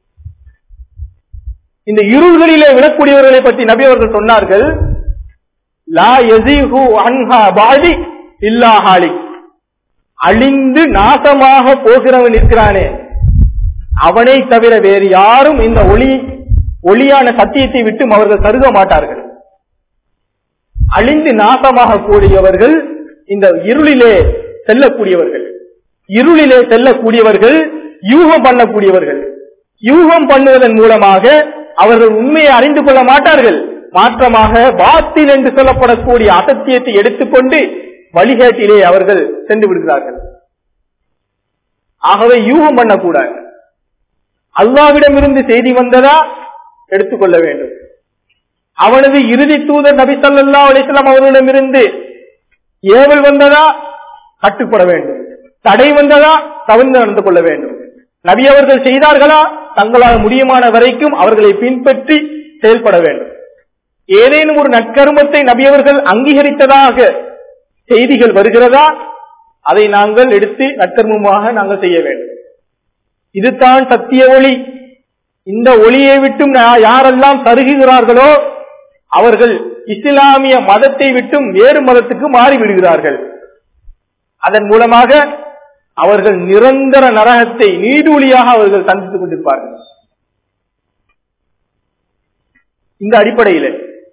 இந்த இருள்களிலே விழக்கூடியவர்களை பற்றி நபி அவர்கள் சொன்னார்கள் லா யஸீஹு அன்ஹா பாதி இல்லா ஹாலிக் அழிந்து நாசமாக போகிறவன் இருக்கிறானே அவனை தவிர வேறு யாரும் இந்த ஒளி ஒளியான சத்தியத்தை விட்டும் அவர்கள் கருத மாட்டார்கள் அழிந்து நாசமாக கூடியவர்கள் இந்த இருளிலே செல்லக்கூடியவர்கள் இருளிலே செல்லக்கூடியவர்கள் யூகம் பண்ணக்கூடியவர்கள் யூகம் பண்ணுவதன் மூலமாக அவர்கள் உண்மையை அறிந்து கொள்ள மாட்டார்கள் மாற்றமாக பாத்தில் என்று சொல்லப்படக்கூடிய அசத்தியத்தை எடுத்துக்கொண்டு வழிகாட்டிலே அவர்கள் சென்று விடுகிறார்கள் ஆகவே யூகம் பண்ணக்கூடாது அல்லாவிடமிருந்து செய்தி வந்ததா எடுத்துக்கொள்ள வேண்டும் அவனது இறுதி தூதர் நபி சல்லா அலிஸ்லாம் அவர்களிடமிருந்து ஏவல் வந்ததா கட்டுப்பட வேண்டும் தடை வந்ததா தவிர்த்து நடந்து கொள்ள வேண்டும் நபி அவர்கள் செய்தார்களா தங்களால் முடியுமான வரைக்கும் அவர்களை பின்பற்றி செயல்பட வேண்டும் ஏதேனும் ஒரு நற்கருமத்தை நபி அவர்கள் அங்கீகரித்ததாக செய்திகள் வருகிறதா அதை நாங்கள் எடுத்து நற்கர்மமாக நாங்கள் செய்ய வேண்டும் இதுதான் சத்திய ஒளி இந்த ஒளியை விட்டும் நா- யாரெல்லாம் சருகுகிறார்களோ அவர்கள் இஸ்லாமிய மதத்தை விட்டும் வேறு மதத்துக்கு மாறி விடுகிறார்கள் அதன் மூலமாக அவர்கள் நிரந்தர நரகத்தை நீடூழியாக அவர்கள் சந்தித்துக் கொண்டிருப்பார்கள் இந்த அடிப்படையில்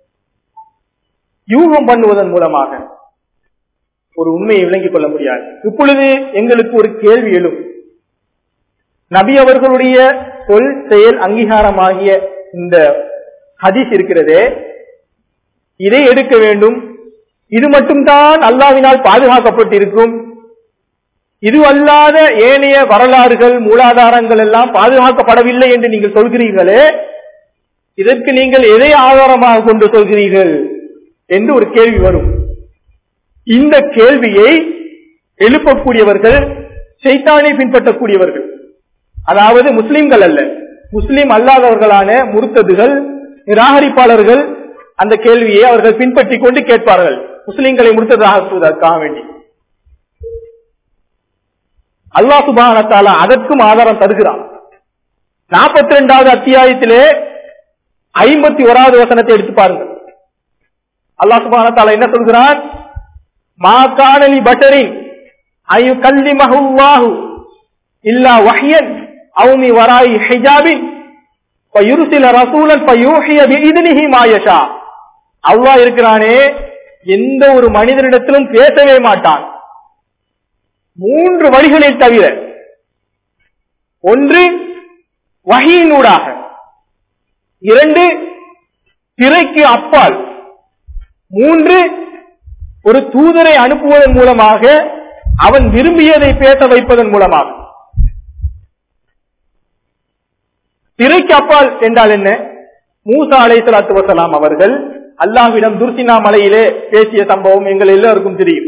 யூகம் பண்ணுவதன் மூலமாக ஒரு உண்மையை விளங்கிக் கொள்ள முடியாது இப்பொழுது எங்களுக்கு ஒரு கேள்வி எழும் நபி அவர்களுடைய சொல் செயல் அங்கீகாரமாகிய இந்த ஹதீஸ் இருக்கிறதே இதை எடுக்க வேண்டும் இது மட்டும்தான் அல்லாவினால் பாதுகாக்கப்பட்டிருக்கும் இது அல்லாத ஏனைய வரலாறுகள் மூலாதாரங்கள் எல்லாம் பாதுகாக்கப்படவில்லை என்று நீங்கள் சொல்கிறீர்களே இதற்கு நீங்கள் எதை ஆதாரமாக கொண்டு சொல்கிறீர்கள் என்று ஒரு கேள்வி வரும் இந்த கேள்வியை எழுப்பக்கூடியவர்கள் செய்தானை பின்பற்றக்கூடியவர்கள் அதாவது முஸ்லிம்கள் அல்ல முஸ்லிம் அல்லாதவர்களான முருத்ததுகள் நிராகரிப்பாளர்கள் அந்த கேள்வியை அவர்கள் பின்பற்றி கொண்டு கேட்பார்கள் முஸ்லிம்களை முருத்ததாக்குவதற்காக வேண்டி அல்லா சுபானத்தால அதற்கும் ஆதாரம் தருகிறான் நாற்பத்தி ரெண்டாவது அத்தியாயத்திலே ஐம்பத்தி ஓராவது வசனத்தை எடுத்து பாருங்கள் அல்லா சுபானத்தால என்ன சொல்கிறான் மா காணலி பட்டரின் ஐயு கல்வி மகுவாஹு இல்லா வஹியன் அவுமி வராய் ஹிஜாபின் பயுருசில ரசூலன் பயூஹிய பிஇذنஹி மா யஷா அல்லாஹ் இருக்கிறானே எந்த ஒரு மனிதனிடத்திலும் பேசவே மாட்டான் மூன்று வழிகளில் தவிர ஒன்று வகையினூடாக இரண்டு திரைக்கு அப்பால் மூன்று ஒரு தூதரை அனுப்புவதன் மூலமாக அவன் விரும்பியதை பேச வைப்பதன் மூலமாக திரைக்கு அப்பால் என்றால் என்ன மூசா அலை சலாத்து வசலாம் அவர்கள் அல்லாஹ்விடம் துர்சினா மலையிலே பேசிய சம்பவம் எங்கள் எல்லோருக்கும் தெரியும்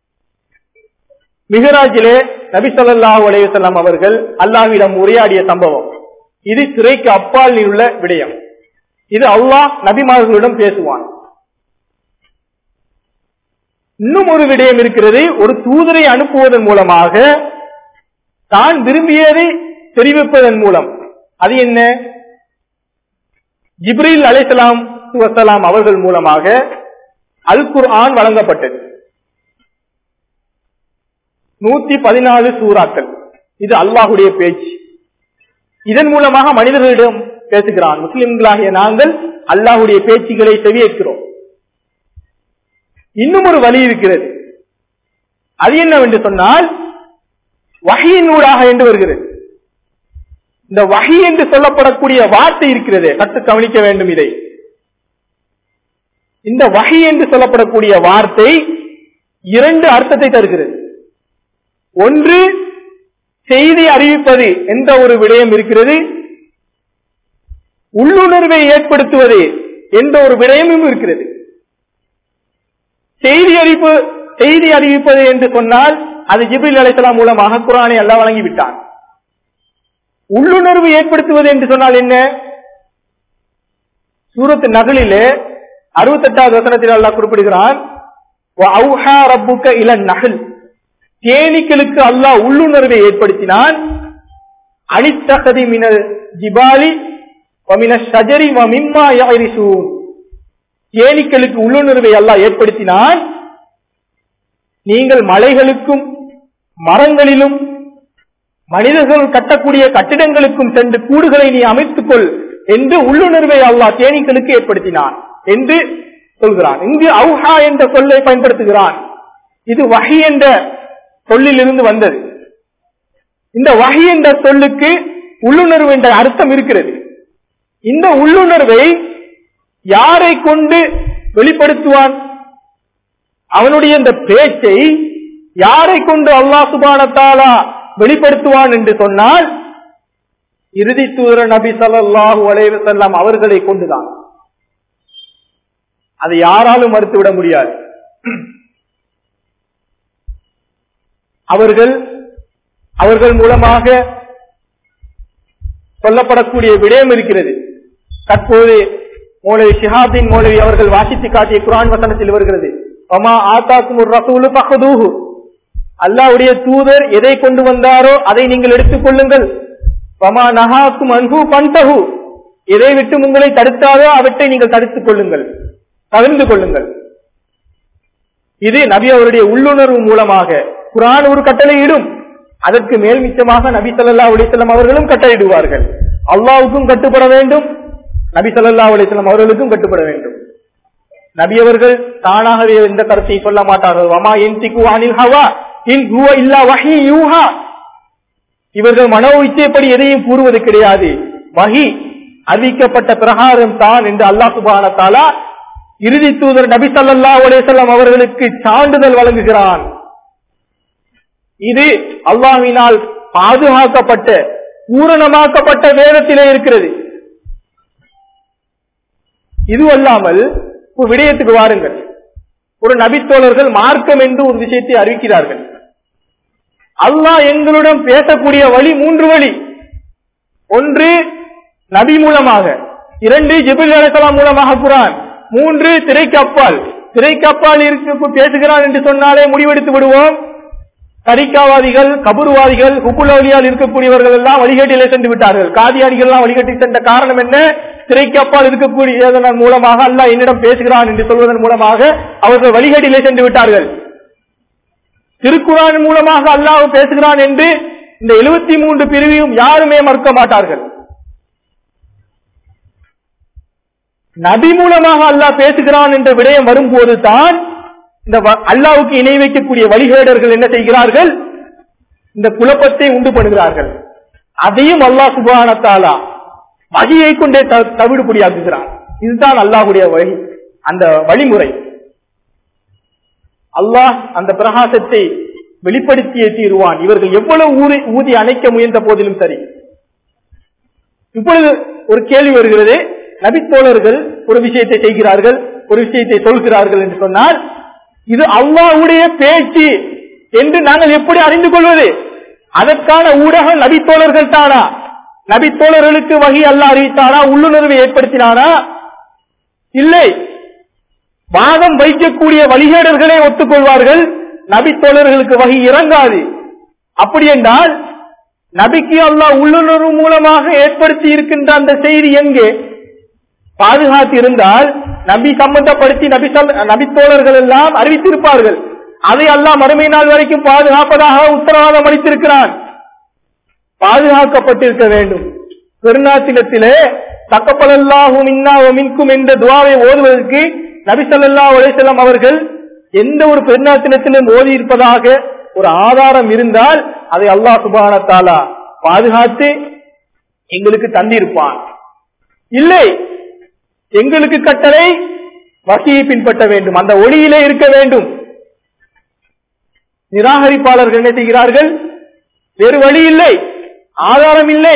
மிகராஜிலே நபி சொல்லாஹு அலையுசல்லாம் அவர்கள் அல்லாஹ்விடம் உரையாடிய சம்பவம் இது திரைக்கு அப்பால் உள்ள விடயம் இது அல்லாஹ் நபிமார்களிடம் பேசுவான் இன்னும் ஒரு விடயம் இருக்கிறது ஒரு தூதரை அனுப்புவதன் மூலமாக தான் விரும்பியதை தெரிவிப்பதன் மூலம் அது என்ன ஜிப்ரீல் அலைசலாம் வசலாம் அவர்கள் மூலமாக அல் குர்ஆன் வழங்கப்பட்டது நூத்தி பதினாலு சூறாக்கள் இது அல்லாஹுடைய பேச்சு இதன் மூலமாக மனிதர்களிடம் பேசுகிறான் முஸ்லிம்களாகிய நாங்கள் அல்லாஹுடைய பேச்சுகளை செவியேற்கிறோம் இன்னும் ஒரு வழி இருக்கிறது அது என்னவென்று சொன்னால் வகையினூடாக என்று வருகிறது இந்த வகை என்று சொல்லப்படக்கூடிய வார்த்தை இருக்கிறது சற்று கவனிக்க வேண்டும் இதை இந்த வகை என்று சொல்லப்படக்கூடிய வார்த்தை இரண்டு அர்த்தத்தை தருகிறது ஒன்று செய்தி அறிவிப்பது என்ற ஒரு விடயம் இருக்கிறது உள்ளுணர்வை ஏற்படுத்துவது என்ற ஒரு விடயமும் இருக்கிறது செய்தி அறிவிப்பு செய்தி அறிவிப்பது என்று சொன்னால் அது ஜிபில் அலைசலாம் மூலமாக குரானை எல்லாம் வழங்கிவிட்டான் உள்ளுணர்வு ஏற்படுத்துவது என்று சொன்னால் என்ன சூரத்து நகலிலே அறுபத்தெட்டாவது வசனத்தில் அல்லாஹ் குறிப்பிடுகிறான் இளன் நகல் தேனீக்களுக்கு அல்லாஹ் உள்ளுணர்வை ஏற்படுத்தினான் அனித்தகதி மினல் ஜிபாலி வமின ஷஜரி வமிம்மா யாரிசூன் தேனீக்களுக்கு உள்ளுணர்வை அல்லாஹ் ஏற்படுத்தினான் நீங்கள் மலைகளுக்கும் மரங்களிலும் மனிதர்கள் கட்டக்கூடிய கட்டிடங்களுக்கும் சென்று கூடுகளை நீ அமைத்துக் கொள் என்று உள்ளுணர்வை அல்லாஹ் தேனீக்களுக்கு ஏற்படுத்தினான் என்று சொல்கிறான் இங்கு அவுஹா என்ற சொல்லை பயன்படுத்துகிறான் இது வகை என்ற சொல்லிலிருந்து வந்தது இந்த வகை என்ற சொல்லுக்கு உள்ளுணர்வு என்ற அர்த்தம் இருக்கிறது இந்த உள்ளுணர்வை யாரை கொண்டு வெளிப்படுத்துவான் அவனுடைய இந்த பேச்சை யாரை கொண்டு அல்லாஹ் சுபானத்தாலா வெளிப்படுத்துவான் என்று சொன்னால் இறுதி தூர நபி சல்லாஹூ அலைவு செல்லாம் அவர்களை கொண்டுதான் அதை யாராலும் மறுத்துவிட முடியாது அவர்கள் அவர்கள் மூலமாக சொல்லப்படக்கூடிய விடயம் இருக்கிறது தற்போது மௌலவி ஷிஹாபின் மௌலவி அவர்கள் வாசித்து காட்டிய குரான் வசனத்தில் வருகிறது அம்மா ஆத்தாக்கும் ஒரு ரசூலு பகதூஹு அல்லாவுடைய தூதர் எதை கொண்டு வந்தாரோ அதை நீங்கள் எடுத்துக் கொள்ளுங்கள் பமா நகாக்கும் அன்பு பண்டகு எதை விட்டு உங்களை தடுத்தாரோ அவற்றை நீங்கள் தடுத்துக் கொள்ளுங்கள் தவிர்ந்து கொள்ளுங்கள் இது நபி அவருடைய உள்ளுணர்வு மூலமாக குரான் ஒரு கட்டளையிடும் அதற்கு மேல் மிச்சமாக நபி ஸல்லல்லாஹு அலைஹி வஸல்லம் அவர்களும் கட்டளையிடுவார்கள் அல்லாஹ்வுக்கும் கட்டுப்பட வேண்டும் நபி ஸல்லல்லாஹு அலைஹி வஸல்லம் அவர்களுக்கும் கட்டுப்பட வேண்டும் நபி அவர்கள் தானாகவே எந்த கருத்தை சொல்ல மாட்டார்கள் வமா என்திகு அனில் ஹவா இன் ஹுவ இல்லா வஹி யூஹா இவர்கள் மனோ இச்சைப்படி எதையும் கூறுவது கிடையாது வஹி அறிவிக்கப்பட்ட பிரகாரம் தான் என்று அல்லாஹ் சுபான தாலா இறுதி தூதர் நபி ஸல்லல்லாஹு அலைஹி வஸல்லம் அவர்களுக்கு சான்றிதழ் வழங்குகிறான் இது அல்லாஹ்வினால் பாதுகாக்கப்பட்ட பூரணமாக்கப்பட்ட வேதத்திலே இருக்கிறது இது அல்லாமல் ஒரு விடயத்துக்கு வாருங்கள் ஒரு நபித்தோழர்கள் மார்க்கம் என்று ஒரு விஷயத்தை அறிவிக்கிறார்கள் அல்லாஹ் எங்களுடன் பேசக்கூடிய வழி மூன்று வழி ஒன்று நபி மூலமாக இரண்டு ஜிபில் அலைஹிஸ்ஸலாம் மூலமாக குரான் மூன்று திரைக்கப்பால் திரைக்கப்பால் இருக்க பேசுகிறான் என்று சொன்னாலே முடிவெடுத்து விடுவோம் தரிக்காவாதிகள் கபுருவாதிகள் குப்புலவலியால் இருக்கக்கூடியவர்கள் எல்லாம் வழிகேட்டிலே சென்று விட்டார்கள் காதியாடிகள் எல்லாம் வழிகட்டி சென்ற காரணம் என்ன திரைக்கப்பால் இருக்கக்கூடியதன் மூலமாக அல்லாஹ் என்னிடம் பேசுகிறான் என்று சொல்வதன் மூலமாக அவர்கள் வழிகேட்டிலே சென்று விட்டார்கள் திருக்குறான் மூலமாக அல்லாஹ் பேசுகிறான் என்று இந்த எழுபத்தி மூன்று பிரிவையும் யாருமே மறுக்க மாட்டார்கள் நபி மூலமாக அல்லாஹ் பேசுகிறான் என்ற விடயம் வரும்போது தான் இந்த வ- அல்லாஹ்வுக்கு இணை வைக்கக்கூடிய வழிகேடர்கள் என்ன செய்கிறார்கள் இந்த குழப்பத்தை உண்டு பண்ணுகிறார்கள் அதையும் அல்லாஹ் சுபானத்தாலா வகையை கொண்டே த- தவிடுபடியாக்குகிறான் இதுதான் அல்லாஹ்வுடைய வழி அந்த வழிமுறை அல்லாஹ் அந்த பிரகாசத்தை வெளிப்படுத்தியே தீருவான் இவர்கள் எவ்வளவு ஊதி ஊதி அணைக்க முயன்ற போதிலும் சரி இப்பொழுது ஒரு கேள்வி வருகிறது நபித்தோழர்கள் ஒரு விஷயத்தை செய்கிறார்கள் ஒரு விஷயத்தை சொல்கிறார்கள் என்று சொன்னால் இது அல்லாஹ்வுடைய பேச்சு என்று நாங்கள் எப்படி அறிந்து கொள்வது அதற்கான ஊடகம் நபித்தோழர்கள் தானா நபித்தோழர்களுக்கு வகை அல்லாஹ் அறிவித்தானா உள்ளுணர்வை ஏற்படுத்தினானா இல்லை வாதம் வைக்கக்கூடிய வழிகேடர்களே ஒத்துக்கொள்வார்கள் நபித்தோழர்களுக்கு வகை இறங்காது அப்படி என்றால் நபிக்கு அல்லாஹ் உள்ளுணர்வு மூலமாக ஏற்படுத்தி இருக்கின்ற அந்த செய்தி எங்கே பாதுகாத்து இருந்தால் நபி சம்பந்தப்படுத்தி நபி சொல்- நபித்தோழர்கள் எல்லாம் அறிவித்திருப்பார்கள் அதை அல்லாஹ் மறுமை நாள் வரைக்கும் பாதுகாப்பதாக உத்தரவாதம் அளித்திருக்கிறான் பாதுகாக்கப்பட்டிருக்க வேண்டும் பெருநாத்தினத்திலே தக்கப்பலல்லாஹும் இன்னா மின்கும் என்ற துவாவை ஓதுவதற்கு நபி ஸல்லல்லாஹு அலைஹி வஸல்லம் அவர்கள் எந்த ஒரு பெருநாத்தினத்திலும் ஓதி இருப்பதாக ஒரு ஆதாரம் இருந்தால் அதை அல்லாஹ் சுப்ஹானஹு தஆலா பாதுகாத்து எங்களுக்கு தந்திருப்பான் இல்லை எங்களுக்கு கட்டளை வகையை பின்பற்ற வேண்டும் அந்த ஒளியிலே இருக்க வேண்டும் நிராகரிப்பாளர்கள் என்ன செய்கிறார்கள் வேறு வழி இல்லை ஆதாரம் இல்லை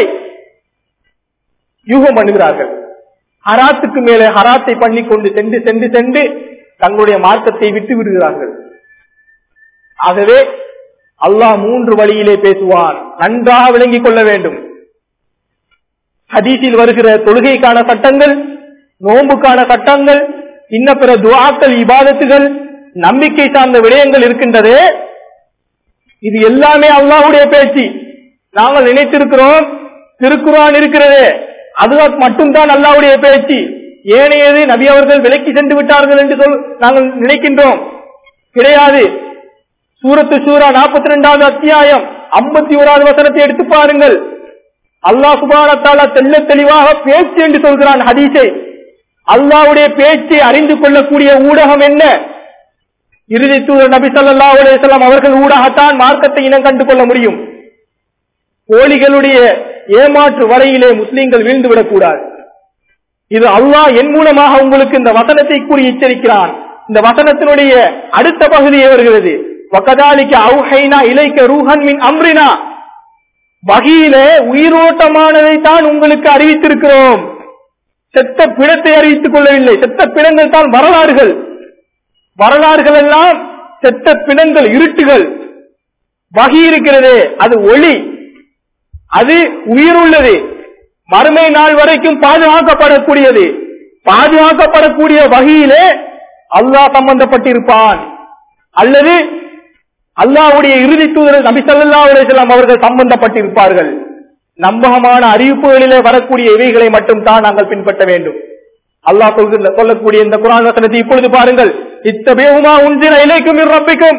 யூகம் பண்ணுகிறார்கள் ஹராத்துக்கு மேலே ஹராத்தை பண்ணி கொண்டு சென்று சென்று சென்று தங்களுடைய மார்க்கத்தை விட்டு விடுகிறார்கள் ஆகவே அல்லாஹ் மூன்று வழியிலே பேசுவான் நன்றாக விளங்கிக் கொள்ள வேண்டும் ஹதீஸில் வருகிற தொழுகைக்கான சட்டங்கள் நோன்புக்கான சட்டங்கள் இன்ன பிற துவாக்கள் இபாதத்துகள் நம்பிக்கை சார்ந்த விடயங்கள் இருக்கின்றதே இது எல்லாமே அல்லாஹ்வுடைய பேச்சு நாங்கள் நினைத்திருக்கிறோம் திருக்குரான் இருக்கிறதே அது மட்டும்தான் அல்லாஹ்வுடைய பேச்சு ஏனையது நபி அவர்கள் விலக்கி சென்று விட்டார்கள் என்று சொல் நாங்கள் நினைக்கின்றோம் கிடையாது சூரத்து சூரா நாற்பத்தி ரெண்டாவது அத்தியாயம் ஐம்பத்தி ஓராவது வசனத்தை எடுத்து பாருங்கள் அல்லாஹ் சுபானத்தாலா தெல்ல தெளிவாக பேச்சு என்று சொல்கிறான் ஹதீஸை அல்லாஹ்வுடைய பேச்சை அறிந்து கொள்ளக்கூடிய ஊடகம் என்ன இறுதி தூதர் நபி ஸல்லல்லாஹு அலைஹி வஸல்லம் அவர்கள் ஊடாகத்தான் மார்க்கத்தை இனம் கண்டு கொள்ள முடியும் கோழிகளுடைய ஏமாற்று வலையிலே முஸ்லிம்கள் வீழ்ந்து விடக்கூடாது இது அல்லாஹ் என் மூலமாக உங்களுக்கு இந்த வசனத்தை கூறி எச்சரிக்கிறான் இந்த வசனத்தினுடைய அடுத்த பகுதியே வருகிறது வக்கதாலிக்க அவுஹைனா இலைக்க ரூஹன் மின் அம்ரினா வகையிலே உயிரோட்டமானதை தான் உங்களுக்கு அறிவித்திருக்கிறோம் செத்த பிணத்தை அறிவித்துக் கொள்ளவில்லை செத்த பிணங்கள் தான் வரலாறுகள் வரலாறுகள் எல்லாம் செத்த பிணங்கள் இருட்டுகள் வகி இருக்கிறதே அது ஒளி அது உயிருள்ளது மறுமை நாள் வரைக்கும் பாதுகாக்கப்படக்கூடியது பாதுகாக்கப்படக்கூடிய வகையிலே அல்லாஹ் சம்பந்தப்பட்டிருப்பான் அல்லது அல்லாஹ்வுடைய இறுதி தூதர் நபி ஸல்லல்லாஹு அலைஹி வஸல்லம் அவர்கள் சம்பந்தப்பட்டிருப்பார்கள் நம்பகமான அறிவிப்புகளிலே வரக்கூடிய இவைகளை மட்டும் தான் நாங்கள் பின்பற்ற வேண்டும் அல்லாஹ் சொல்கிற சொல்லக்கூடிய இந்த குரான் வசனத்தை இப்பொழுது பாருங்கள் இத்தபேவுமா உன்சில இலைக்கும் ரப்பிக்கும்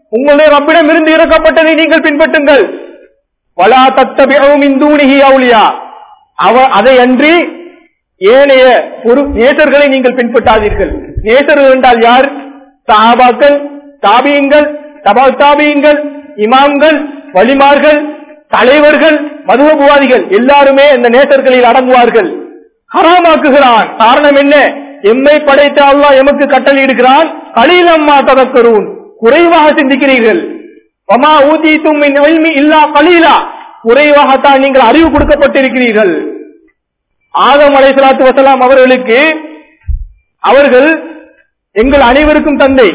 உங்களுடைய ரப்பிடம் இருந்து இறக்கப்பட்டதை நீங்கள் பின்பற்றுங்கள் வலா தத்தபிகவும் இந்தூனிகி அவுலியா அவ அதை அன்றி ஏனைய ஒரு நேசர்களை நீங்கள் பின்பற்றாதீர்கள் நேசர்கள் என்றால் யார் சஹாபாக்கள் தாபியங்கள் தபா தாபியங்கள் இமாம்கள் வலிமார்கள் தலைவர்கள் மதுவபுவாதிகள் எல்லாருமே இந்த நேசர்களில் அடங்குவார்கள் ஹராமாக்குகிறான் காரணம் என்ன எம்மை படைத்த அல்லாஹ் எமக்கு கட்டளையிடுகிறான் கலீலம்மா ததக்கரூன் குறைவாக சிந்திக்கிறீர்கள் வமா ஊதீத்தும் மின் இல்மி இல்லா கலீலா குறைவாகத்தான் நீங்கள் அறிவு கொடுக்கப்பட்டிருக்கிறீர்கள் ஆதம் அலைஹிஸ்ஸலாத்து வஸலாம் அவர்களுக்கு அவர்கள் எங்கள் அனைவருக்கும் தந்தை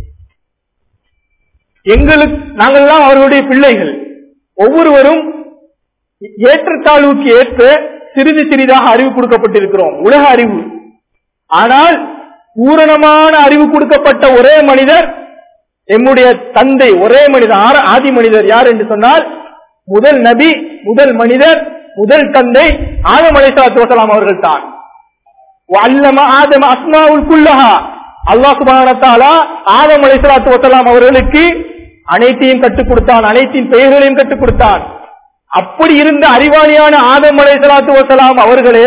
எங்களுக்கு நாங்கள் எல்லாம் அவர்களுடைய பிள்ளைகள் ஒவ்வொருவரும் ஏற்றத்தாழ்வுக்கு ஏற்ற சிறிது சிறிதாக அறிவு கொடுக்கப்பட்டிருக்கிறோம் உலக அறிவு ஆனால் பூரணமான அறிவு கொடுக்கப்பட்ட ஒரே மனிதர் எம்முடைய தந்தை ஒரே மனிதர் ஆர- ஆதி மனிதர் யார் என்று சொன்னால் முதல் நபி முதல் மனிதர் முதல் தந்தை ஆதம் அலைஹிஸ்ஸலாத்து வஸலாம் அவர்கள் தான் வல்லம ஆதம அஸ்மாவுல் குல்லஹா அல்லாஹ் சுப்ஹானஹு வ தஆலா ஆதம் அலைஹிஸ்ஸலாத்து வஸலாம் அவர்களுக்கு அனைத்தையும் கற்றுக் கொடுத்தான் அனைத்தின் பெயர்களையும் கற்றுக் கொடுத்தான் அப்படி இருந்த அறிவாளியான ஆதம் அலைஹிஸ்ஸலாத்து வஸலாம் அவர்களே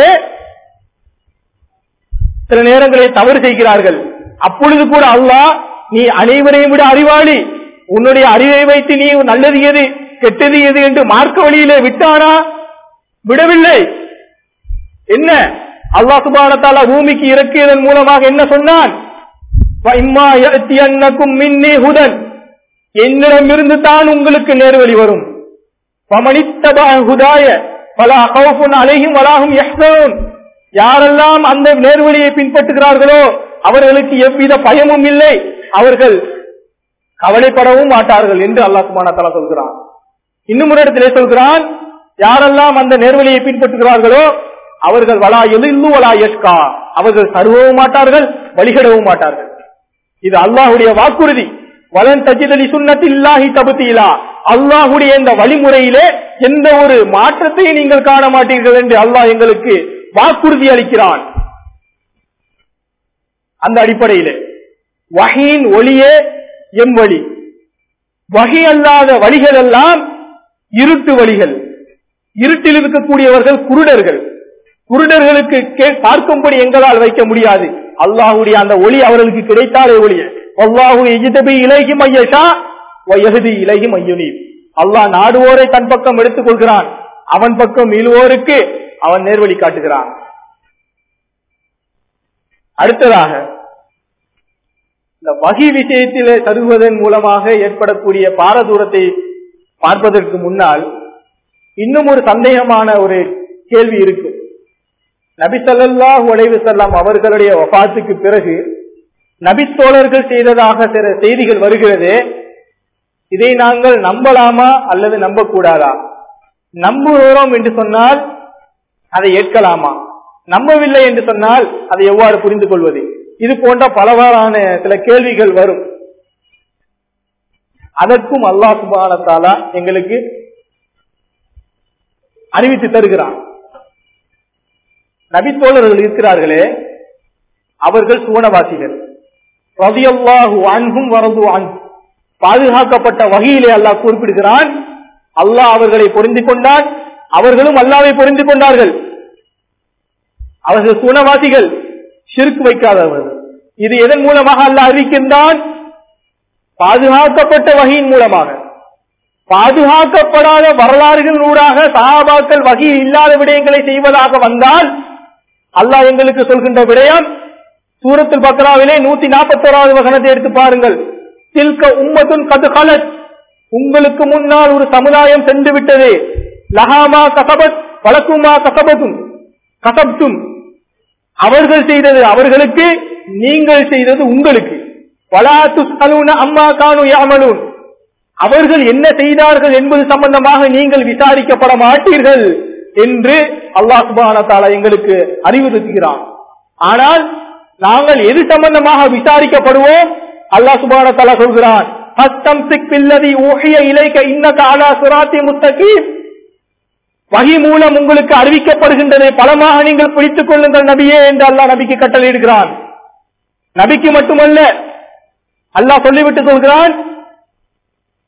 சில நேரங்களில் தவறு செய்கிறார்கள் அப்பொழுது கூட அல்லாஹ் நீ அனைவரையும் விட அறிவாளி உன்னுடைய அறிவை வைத்து நீ நல்லது எது கெட்டது எது என்று மார்க்க வழியிலே விட்டானா விடவில்லை என்ன அல்லாஹ் சுப்ஹானஹு வ தஆலா பூமிக்கு இறக்கியதன் மூலமாக என்ன சொன்னான் "வஇம்மா யஅத்தியன்னக்கும் மின்னி ஹுதன் என்னிடமிருந்து தான் உங்களுக்கு நேர்வழி வரும் ஃபமனித்தபஅ ஹுதாய ஃபலா கௌஃபுன் அலைஹிம் வலாஹும் யஹ்சனூன் யாரெல்லாம் அந்த நேர்வழியை பின்பற்றுகிறார்களோ அவர்களுக்கு எவ்வித பயமும் இல்லை அவர்கள் கவலைப்படவும் மாட்டார்கள் என்று அல்லாஹ் சுப்ஹானஹு வ தஆலா சொல்கிறான் இன்னும் ஒரு இடத்திலே சொல்கிறான் யாரெல்லாம் அந்த நேர்வழியை பின்பற்றுகிறார்களோ அவர்கள் வலா எலில்லு வலா யஷ்கா அவர்கள் சருவவும் மாட்டார்கள் வழிகடவும் மாட்டார்கள் இது அல்லாஹுடைய வாக்குறுதி வலன் தஜிதலி சுன்னத்தில்லாஹி தபுத்தீலா அல்லாஹுடைய இந்த வழிமுறையிலே எந்த ஒரு மாற்றத்தையும் நீங்கள் காண மாட்டீர்கள் என்று அல்லாஹ் எங்களுக்கு வாக்குறுதி அளிக்கிறான் அந்த அடிப்படையிலே வகையின் ஒளியே எம் வழி வகை அல்லாத வழிகள் எல்லாம் இருட்டு வழிகள் இருட்டில் இருக்கக்கூடியவர்கள் குருடர்கள் குருடர்களுக்கு கே- பார்க்கும்படி எங்களால் வைக்க முடியாது அல்லாஹுடைய அந்த ஒளி அவர்களுக்கு கிடைத்தாலே ஒளிய அல்லாஹு எஜிதபி இலகி மையஷா எகுதி இலகி மையுனி அல்லாஹ் நாடுவோரை தன் பக்கம் எடுத்துக் கொள்கிறான் அவன் பக்கம் இழுவோருக்கு அவன் நேர்வழி காட்டுகிறான் அடுத்ததாக இந்த வகி விஷயத்திலே சருகுவதன் மூலமாக ஏற்படக்கூடிய பாரதூரத்தை பார்ப்பதற்கு முன்னால் இன்னும் ஒரு சந்தேகமான ஒரு கேள்வி இருக்கு நபி ஸல்லல்லாஹு அலைஹி வஸல்லம் அவர்களுடைய வஃபாத்துக்கு பிறகு நபித்தோழர்கள் செய்ததாக சில செய்திகள் வருகிறது இதை நாங்கள் நம்பலாமா அல்லது நம்பக்கூடாதா நம்புகிறோம் என்று சொன்னால் அதை ஏற்கலாமா நம்பவில்லை என்று சொன்னால் அதை எவ்வாறு புரிந்து கொள்வது இது போன்ற பலவாறான சில கேள்விகள் வரும் அதற்கும் அல்லாஹ் சுப்ஹானஹு வ தஆலா எங்களுக்கு அறிவித்து தருகிறான் நபித்தோழர்கள் இருக்கிறார்களே அவர்கள் சுவனவாசிகள் ரதியல்லாஹு அன்ஹும் வரது அன் பாதுகாக்கப்பட்ட வகையிலே அல்லாஹ் குறிப்பிடுகிறான் அல்லாஹ் அவர்களை பொருந்தி கொண்டான் அவர்களும் அல்லாவை பொருந்தி கொண்டார்கள் அவர்கள் சுவனவாசிகள் ஷிர்க் வைக்காதவர்கள் இது எதன் மூலமாக அல்லாஹ் அறிவிக்கின்றான் பாதுகாக்கப்பட்ட வகையின் மூலமாக பாதுகாக்கப்படாத வரலாறுகள் ஊடாக சஹாபாக்கள் வகையில் இல்லாத விடயங்களை செய்வதாக வந்தால் அல்லாஹ் எங்களுக்கு சொல்கின்ற விடயம் சூரத்தில் பக்ராவிலே நூத்தி நாற்பத்தி ஓராவது வசனத்தை எடுத்து பாருங்கள் தில்க உம்மத்துன் கது கலத் உங்களுக்கு முன்னால் ஒரு சமுதாயம் சென்று விட்டது லஹாமா கசபத் வழக்குமா கசபத்தும் கசப்தும் அவர்கள் செய்தது அவர்களுக்கு நீங்கள் செய்தது உங்களுக்கு வலா துஸ்அலூன அம்மா கானு யாமலூன் அவர்கள் என்ன செய்தார்கள் என்பது சம்பந்தமாக நீங்கள் விசாரிக்கப்பட மாட்டீர்கள் என்று அல்லாஹ் சுபான தாலா எங்களுக்கு அறிவுறுத்துகிறான் ஆனால் நாங்கள் எது சம்பந்தமாக விசாரிக்கப்படுவோம் அல்லாஹ் சுபான தாலா சொல்கிறான் "ஃபஸ்தம்சிக் பில்லதி ஊஹிய இலைக்க இன்னக அலா சிராத்தி முஸ்தகீம்." வகி மூலம் உங்களுக்கு அறிவிக்கப்படுகின்றதை பலமாக நீங்கள் பிடித்துக் கொள்ளுங்கள் நபியே என்று அல்லாஹ் நபிக்கு கட்டளையிடுகிறான் நபிக்கு மட்டுமல்ல அல்லாஹ் சொல்லிவிட்டு சொல்கிறான்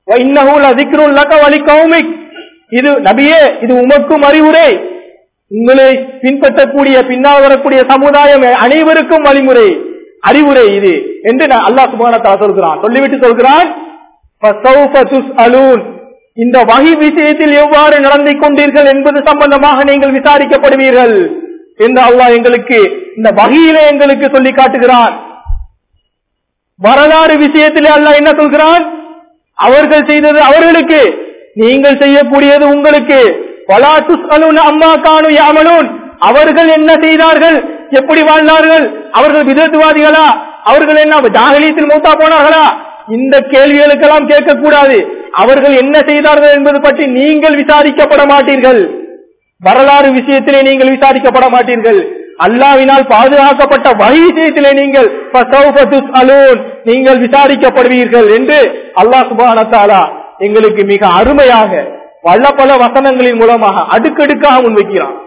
இது நபியே இது உமக்கும் அறிவுரை உங்களை பின்பற்றக்கூடிய பின்னால் வரக்கூடிய சமுதாயம் அனைவருக்கும் வழிமுறை அறிவுரை இது என்று நான் அல்லாஹ் சுபானத்தால சொல்கிறான் சொல்லிவிட்டு சொல்கிறான் இந்த வகை விஷயத்தில் எவ்வாறு நடந்து கொண்டீர்கள் என்பது சம்பந்தமாக நீங்கள் விசாரிக்கப்படுவீர்கள் என்று அல்லாஹ் எங்களுக்கு இந்த வகையிலே எங்களுக்கு சொல்லி காட்டுகிறான் வரலாறு விஷயத்திலே அல்லாஹ் என்ன சொல்கிறான் அவர்கள் செய்தது அவர்களுக்கு நீங்கள் செய்யக்கூடியது உங்களுக்கு அம்மா காணு யாமலூன் அவர்கள் என்ன செய்தார்கள் எப்படி வாழ்ந்தார்கள் அவர்கள் விதத்துவாதிகளா அவர்கள் என்ன ஜாகலியத்தில் மூத்தா போனார்களா இந்த கேள்விகளுக்கெல்லாம் கேட்கக்கூடாது அவர்கள் என்ன செய்தார்கள் என்பது பற்றி நீங்கள் விசாரிக்கப்பட மாட்டீர்கள் வரலாறு விஷயத்திலே நீங்கள் விசாரிக்கப்பட மாட்டீர்கள் அல்லாவினால் பாதுகாக்கப்பட்ட வகை விஷயத்திலே நீங்கள் நீங்கள் விசாரிக்கப்படுவீர்கள் என்று அல்லாஹ் சுபானத்தாலா எங்களுக்கு மிக அருமையாக பல பல வசனங்களின் மூலமாக அடுக்கடுக்காக முன்வைக்கிறான்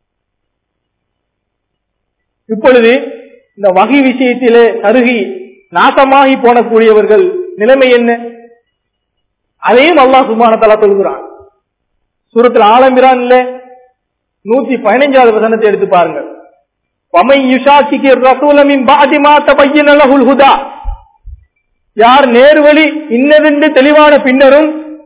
இப்பொழுது இந்த வகை விஷயத்திலே கருகி நாசமாகி போனக்கூடியவர்கள் நிலைமை என்ன அதையும் அல்லாஹ் சுபானத்தாலா சொல்கிறான் சூரத்தில் ஆலம்பிரான் இல்ல நூத்தி பதினைஞ்சாவது வசனத்தை எடுத்து பாருங்கள் யார் நேர்வழி இன்னதென்று தெளிவான பின்னரும்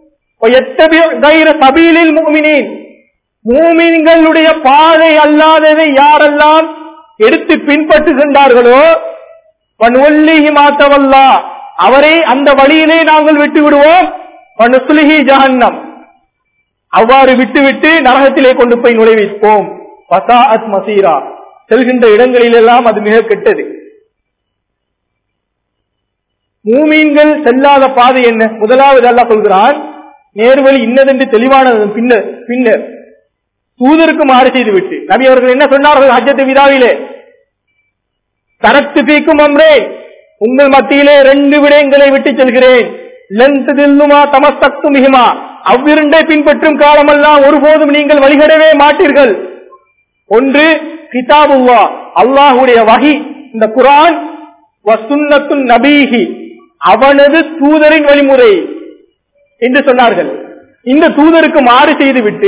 மூமின்களுடைய பாதை அல்லாததை யாரெல்லாம் எடுத்து பின்பற்று சென்றார்களோ பன்வல்லிஹி மாத்தவல்லா அவரை அந்த வழியிலே நாங்கள் விட்டு விடுவோம் பனுசுலிஹி ஜஹன்னம் அவ்வாறு விட்டுவிட்டு நரகத்திலே கொண்டு போய் நுழைவிப்போம் பசாஅத் மசீரா செல்கின்ற இடங்களிலெல்லாம் அது மிக கெட்டது மூமீன்கள் செல்லாத பாதை என்ன முதலாவது அல்லா சொல்கிறான் நேர்வழி இன்னதென்று தெளிவானது பின்னர் பின்னர் தூதருக்கு மாறு செய்து விட்டு நபி அவர்கள் என்ன சொன்னார்கள் ஹஜ்ஜத்து விதாவிலே தரத்து பீக்கும் அம்ரே உங்கள் மத்தியிலே ரெண்டு விடயங்களை விட்டு செல்கிறேன் லென்துமா தமஸ்தத்து மிகுமா அவ்விரண்டை பின்பற்றும் காலமெல்லாம் ஒருபோதும் நீங்கள் வழிகடவே மாட்டீர்கள் ஒன்று கிதாபுல்லா அல்லாஹுடைய வகி இந்த குரான் வசுன்னத்து நபீஹி அவனது தூதரின் வழிமுறை என்று சொன்னார்கள் இந்த தூதருக்கு மாறு செய்துவிட்டு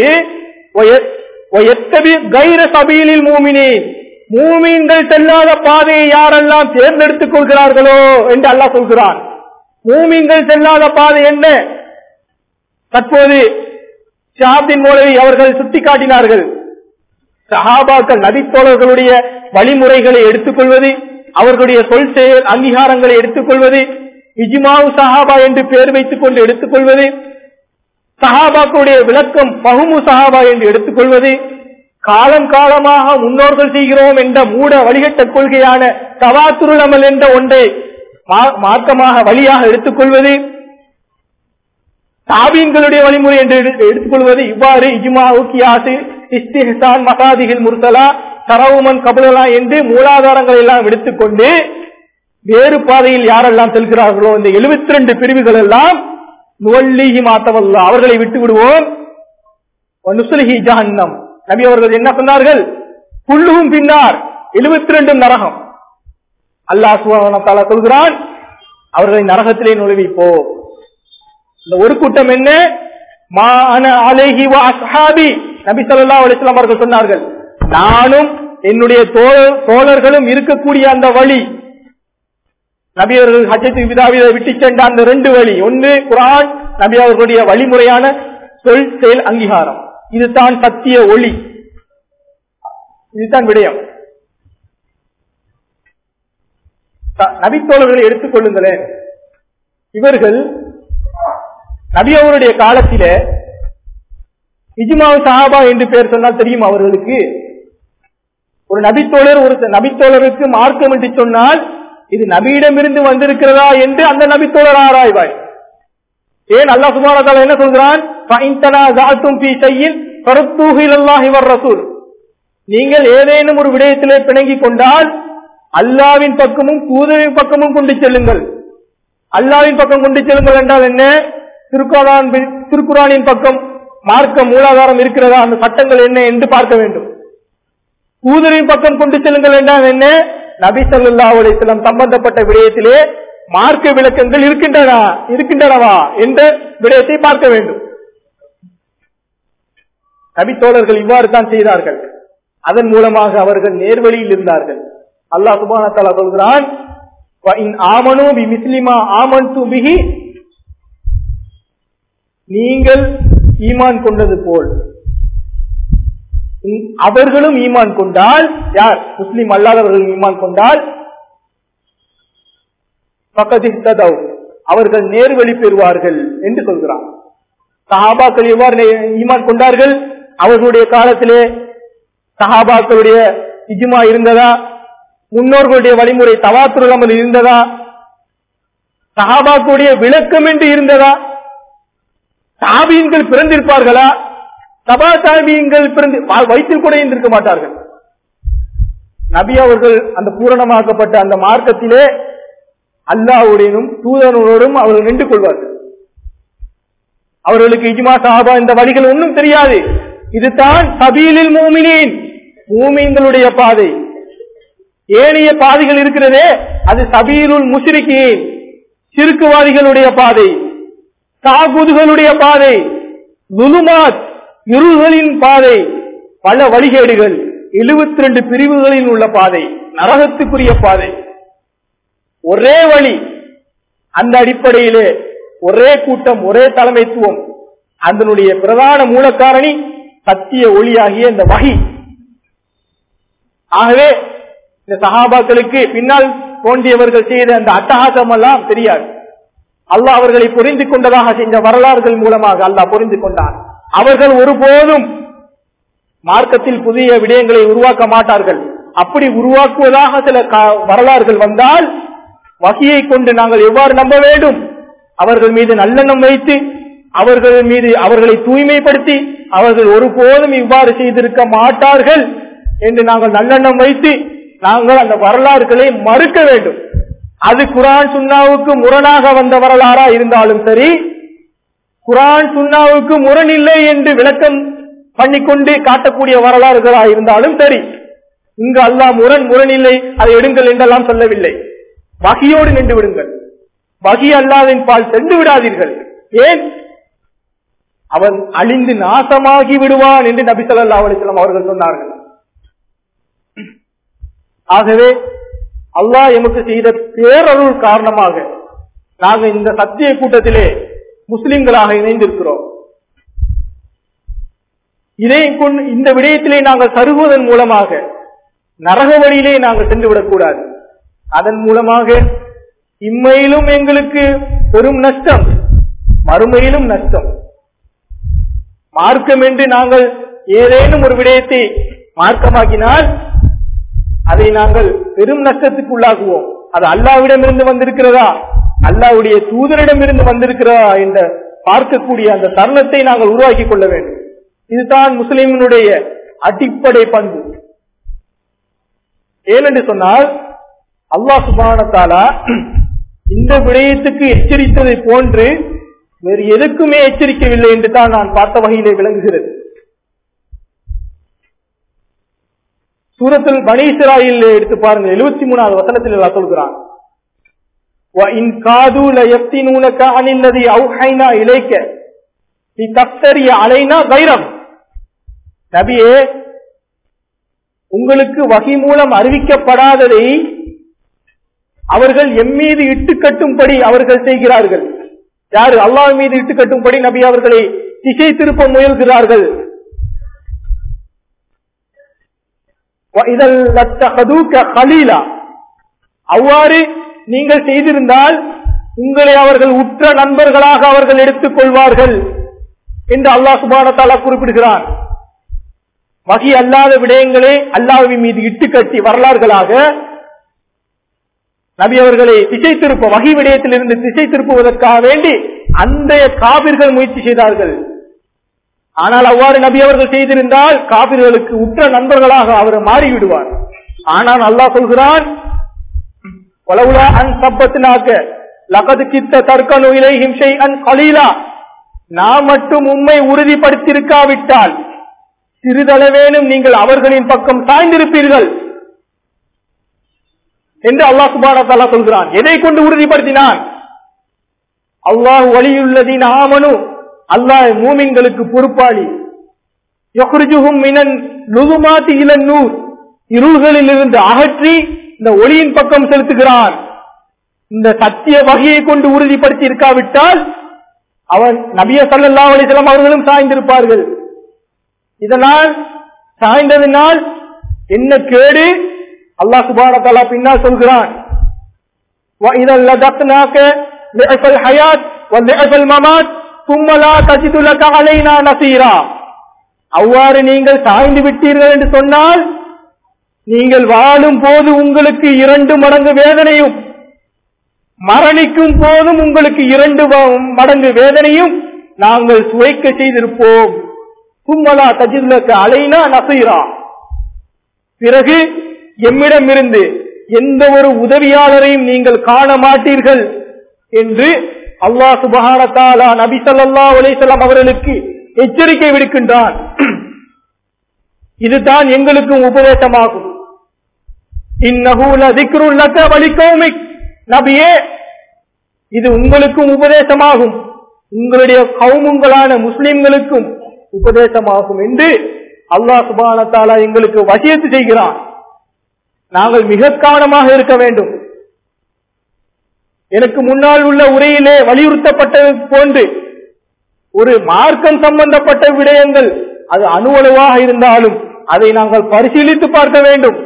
கைர சபையிலில் மூமினே மூமீன்கள் செல்லாத பாதையை யாரெல்லாம் தேர்ந்தெடுத்துக் கொள்கிறார்களோ என்று அல்லாஹ் சொல்கிறான் மூமீன்கள் செல்லாத பாதை என்ன தற்போது ஷாப்தின் மூலவி அவர்கள் சுட்டிக்காட்டினார்கள் சஹாபாக்கள் நபித்தோழர்களுடைய வழிமுறைகளை எடுத்துக்கொள்வது அவர்களுடைய சொல் செயல் அங்கீகாரங்களை எடுத்துக்கொள்வது இஜ்மாவு சஹாபா என்று பெயர் வைத்துக் கொண்டு எடுத்துக்கொள்வது சஹாபாக்களுடைய விளக்கம் பகுமு சஹாபா என்று எடுத்துக்கொள்வது காலம் காலமாக முன்னோர்கள் செய்கிறோம் என்ற மூட வழிகட்ட கொள்கையான தவாத்துருள் அமல் என்ற ஒன்றை மார்க்கமாக வழியாக எடுத்துக்கொள்வது தாபீன்களுடைய வழிமுறை என்று எடுத்துக்கொள்வது இவ்வாறு இஜ்மாவு கியாசு இஸ்திஹான் மசாதிகள் முர்சலா சரவுமன் கபுலலா என்று மூலாதாரங்களை எல்லாம் எடுத்துக்கொண்டு வேறு பாதையில் யாரெல்லாம் செல்கிறார்களோ இந்த எழுபத்தி ரெண்டு பிரிவுகள் எல்லாம் நுவல்லிஹி மாத்தவல்லா அவர்களை விட்டு விடுவோம் நுசுலிஹி ஜஹன்னம் நபி அவர்கள் என்ன சொன்னார்கள் புல்லுகும் பின்னார் எழுபத்தி ரெண்டும் நரகம் அல்லாஹ் சுவான சொல்கிறான் அவர்களை நரகத்திலே நுழைவிப்போ இந்த ஒரு கூட்டம் என்ன மான அலேஹி வா அஸ்ஹாபி நபி ஸல்லல்லாஹு அலைஹி வஸல்லம் அவர்கள் சொன்னார்கள் நானும் என்னுடைய தோழர் தோழர்களும் இருக்கக்கூடிய அந்த வழி நபி அவர்கள் ஹஜ்ஜத்து விதாவிதை விட்டு சென்ற அந்த ரெண்டு வழி ஒன்று குரான் நபி அவர்களுடைய வழிமுறையான சொல் செயல் அங்கீகாரம் இதுதான் சத்திய ஒளி இதுதான் விடயம் நபித்தோழர்களை எடுத்துக் கொள்ளுங்களேன் இவர்கள் நபி அவருடைய காலத்தில இஜ்மா சஹாபா என்று பெயர் சொன்னால் தெரியும் அவர்களுக்கு ஒரு நபித்தோழர் ஒரு நபித்தோழருக்கு மார்க்கம் என்று சொன்னால் இது நபியிடமிருந்து வந்திருக்கிறதா என்று அந்த நபித்தோழர் ஆராய்வாய் ஏன் அல்லா சுமாரதால என்ன சொல்கிறான் நீங்கள் ஏதேனும் ஒரு விடயத்திலே பிணங்கிக் கொண்டால் அல்லாவின் பக்கமும் தூதரின் பக்கமும் கொண்டு செல்லுங்கள் அல்லாவின் பக்கம் கொண்டு செல்லுங்கள் என்றால் என்ன திருக்குரான் திருக்குறானின் பக்கம் மார்க்க மூலாதாரம் இருக்கிறதா அந்த சட்டங்கள் என்ன என்று பார்க்க வேண்டும் தூதரின் பக்கம் கொண்டு செல்லுங்கள் என்றால் என்ன நபி சல்லா அலிஸ்லாம் சம்பந்தப்பட்ட விடயத்திலே மார்க்க விளக்கங்கள் இருக்கின்றன இருக்கின்றனவா என்ற விடயத்தை பார்க்க வேண்டும் நபித்தோழர்கள் இவ்வாறு தான் செய்தார்கள் அதன் மூலமாக அவர்கள் நேர்வழியில் இருந்தார்கள் அல்லாஹ் சுபான தாலா சொல்கிறான் ஆமனு பி மிஸ்லிமா ஆமன் பிஹி நீங்கள் ஈமான் கொண்டது போல் அவர்களும் ஈமான் கொண்டால் யார் முஸ்லிம் அல்லாதவர்கள் ஈமான் கொண்டால் பக்கத்தில் அவர்கள் நேர்வழி பெறுவார்கள் என்று சொல்கிறான் சஹாபாக்கள் எவ்வாறு ஈமான் கொண்டார்கள் அவர்களுடைய காலத்திலே சஹாபாக்களுடைய இஜுமா இருந்ததா முன்னோர்களுடைய வழிமுறை தவாத்துருளாமல் இருந்ததா சஹாபாக்களுடைய விளக்கம் என்று இருந்ததா தாபியன்கள் பிறந்திருப்பார்களா சபா தாபியன்கள் பிறந்து வயிற்றில் கூட இருந்திருக்க மாட்டார்கள் நபி அவர்கள் அந்த பூரணமாக்கப்பட்ட அந்த மார்க்கத்திலே அல்லாவுடனும் தூதனோடும் அவர்கள் நின்று கொள்வார்கள் அவர்களுக்கு இஜ்மா சாபா இந்த வழிகள் ஒன்றும் தெரியாது இதுதான் சபீலில் மூமினின் மூமின்களுடைய பாதை ஏனைய பாதைகள் இருக்கிறதே அது சபீலுல் முஷிரிக்கின் சிறுக்குவாதிகளுடைய பாதை தாகுதுகளுடைய பாதை துலுமாத் இருள்களின் பாதை பல வழிகேடுகள் எழுபத்தி ரெண்டு பிரிவுகளில் உள்ள பாதை நரகத்துக்குரிய பாதை ஒரே வழி அந்த அடிப்படையிலே ஒரே கூட்டம் ஒரே தலைமைத்துவம் அதனுடைய பிரதான மூலக்காரணி சத்திய ஒளியாகிய இந்த வகை ஆகவே இந்த சகாபாக்களுக்கு பின்னால் தோன்றியவர்கள் செய்த அந்த அட்டகாசம் எல்லாம் தெரியாது அல்லாஹ் அவர்களை புரிந்து கொண்டதாக செஞ்ச வரலாறுகள் மூலமாக அல்லாஹ் புரிந்து கொண்டார் அவர்கள் ஒருபோதும் மார்க்கத்தில் புதிய விடயங்களை உருவாக்க மாட்டார்கள் அப்படி உருவாக்குவதாக சில வரலாறுகள் வந்தால் வகையை கொண்டு நாங்கள் எவ்வாறு நம்ப வேண்டும் அவர்கள் மீது நல்லெண்ணம் வைத்து அவர்கள் மீது அவர்களை தூய்மைப்படுத்தி அவர்கள் ஒருபோதும் இவ்வாறு செய்திருக்க மாட்டார்கள் என்று நாங்கள் நல்லெண்ணம் வைத்து நாங்கள் அந்த வரலாறுகளை மறுக்க வேண்டும் அது குரான் சுண்ணாவுக்கு முரணாக வந்த வரலாறா இருந்தாலும் சரி குரான் சுண்ணாவுக்கு முரண் இல்லை என்று விளக்கம் பண்ணிக்கொண்டு காட்டக்கூடிய வரலாறுகளா இருந்தாலும் சரி இங்கு அல்லாஹ் முரண் முரண் இல்லை அதை எடுங்கள் என்றெல்லாம் சொல்லவில்லை வகையோடு நின்று விடுங்கள் வகி அல்லாவின் பால் சென்று விடாதீர்கள் ஏன் அவன் அழிந்து நாசமாகி விடுவான் என்று நபி சொல்லா அலிஸ்லாம் அவர்கள் சொன்னார்கள் ஆகவே அல்லாஹ் எமக்கு செய்த பேரருள் காரணமாக நாங்கள் இந்த சத்திய கூட்டத்திலே முஸ்லிம்களாக இணைந்திருக்கிறோம் இதை கொண்டு இந்த விடயத்திலே நாங்கள் சருகுவதன் மூலமாக நரக வழியிலே நாங்கள் சென்று விடக்கூடாது அதன் மூலமாக இம்மையிலும் எங்களுக்கு பெரும் நஷ்டம் மறுமையிலும் நஷ்டம் மார்க்கம் என்று நாங்கள் ஏதேனும் ஒரு விடயத்தை மார்க்கமாக்கினால் அதை நாங்கள் பெரும் நஷ்டத்துக்கு உள்ளாகுவோம் அது அல்லாவிடமிருந்து வந்திருக்கிறதா அல்லாவுடைய தூதரிடம் இருந்து வந்திருக்கிறதா என்ற பார்க்கக்கூடிய அந்த தருணத்தை நாங்கள் உருவாக்கி கொள்ள வேண்டும் இதுதான் முஸ்லிமினுடைய அடிப்படை பண்பு ஏனென்று சொன்னால் அல்லாஹ் சுபானத்தாலா இந்த விடயத்துக்கு எச்சரித்ததை போன்று வேறு எதுக்குமே எச்சரிக்கவில்லை என்று தான் நான் பார்த்த வகையிலே விளங்குகிறது சூரத்தில் பனீசராயில் எடுத்து பாருங்க எழுபத்தி மூணாவது வசனத்தில் எல்லாம் சொல்கிறான் அலைனா கைரம் நபியே உங்களுக்கு வகை மூலம் அறிவிக்கப்படாததை அவர்கள் எம்மீது இட்டு கட்டும்படி அவர்கள் செய்கிறார்கள் யாரு அல்லாஹ் மீது இட்டு கட்டும்படி நபி அவர்களை திசை திருப்ப முயல்கிறார்கள் அவ்வாறு நீங்கள் செய்திருந்தால் உங்களை அவர்கள் உற்ற நண்பர்களாக அவர்கள் எடுத்துக் கொள்வார்கள் என்று அல்லாஹ் சுபானத்தாலா குறிப்பிடுகிறான் வகை அல்லாத விடயங்களே அல்லாஹ்வின் மீது இட்டு கட்டி வரலாறுகளாக நபி அவர்களை திசை திருப்ப வகை விடயத்தில் இருந்து திசை திருப்புவதற்காக வேண்டி அந்த காபிர்கள் முயற்சி செய்தார்கள் ஆனால் அவ்வாறு நபி அவர்கள் செய்திருந்தால் காபிர்களுக்கு உற்ற நண்பர்களாக அவர் மாறிவிடுவார் ஆனால் அல்லாஹ் சொல்கிறான் கொலவுலா அன் சப்பத்தினாக்க லகது கித்த தற்கனு இலை ஹிம்சை அன் கலீலா நான் மட்டும் உண்மை உறுதிப்படுத்தியிருக்காவிட்டால் சிறிதளவேனும் நீங்கள் அவர்களின் பக்கம் சாய்ந்திருப்பீர்கள் என்று அல்லாஹ் சுபான தாலா சொல்கிறான் எதை கொண்டு உறுதிப்படுத்தினான் அல்லாஹ் வழியுள்ளதின் ஆமனு அல்லாஹ் மூமின்களுக்கு பொறுப்பாளி யஹ்ருஜுஹும் மினன் லுதுமாத்தி இலன் நூர் இருள்களில் இருந்து அகற்றி இந்த ஒளியின் பக்கம் செலுத்துகிறான் இந்த சத்திய வகையை கொண்டு உறுதிப்படுத்தி இருக்காவிட்டால் அவன் நபிய சல்லா அலிஸ்லாம் அவர்களும் சாய்ந்திருப்பார்கள் இதனால் சாய்ந்ததினால் என்ன கேடு அல்லாஹ் சுபான தலா பின்னால் சொல்கிறான் وَإِذَا لَذَقْنَاكَ ضِعْفَ الْحَيَاةِ وَضِعْفَ الْمَمَاتِ ثُمَّ لَا تَجِدُ لَكَ عَلَيْنَا نَصِيرًا அவ்வாறு நீங்கள் சாய்ந்து விட்டீர்கள் என்று சொன்னால் நீங்கள் வாழும் போது உங்களுக்கு இரண்டு மடங்கு வேதனையும் மரணிக்கும் போதும் உங்களுக்கு இரண்டு வ- மடங்கு வேதனையும் நாங்கள் சுவைக்க செய்திருப்போம் கும்மலா தஜிதுலக்கு அலைனா நசீரா பிறகு எம்மிடமிருந்து எந்த ஒரு உதவியாளரையும் நீங்கள் காண மாட்டீர்கள் என்று அல்லாஹ் சுபஹான தஆலா நபி ஸல்லல்லாஹு அலைஹி வஸல்லம் அவர்களுக்கு எச்சரிக்கை விடுக்கின்றான் இதுதான் எங்களுக்கும் உபதேசமாகும் இன்னஹு லதிக்ருல் லக வலிகௌமிக் நபியே இது உங்களுக்கும் உபதேசமாகும் உங்களுடைய கவுமுங்களான முஸ்லிம்களுக்கும் உபதேசமாகும் என்று அல்லாஹ் சுபான தாலா எங்களுக்கு வசியத்து செய்கிறான் நாங்கள் மிக கவனமாக இருக்க வேண்டும் எனக்கு முன்னால் உள்ள உரையிலே வலியுறுத்தப்பட்டது போன்று ஒரு மார்க்கம் சம்பந்தப்பட்ட விடயங்கள் அது அணுவலுவாக இருந்தாலும் அதை நாங்கள் பரிசீலித்து பார்க்க வேண்டும்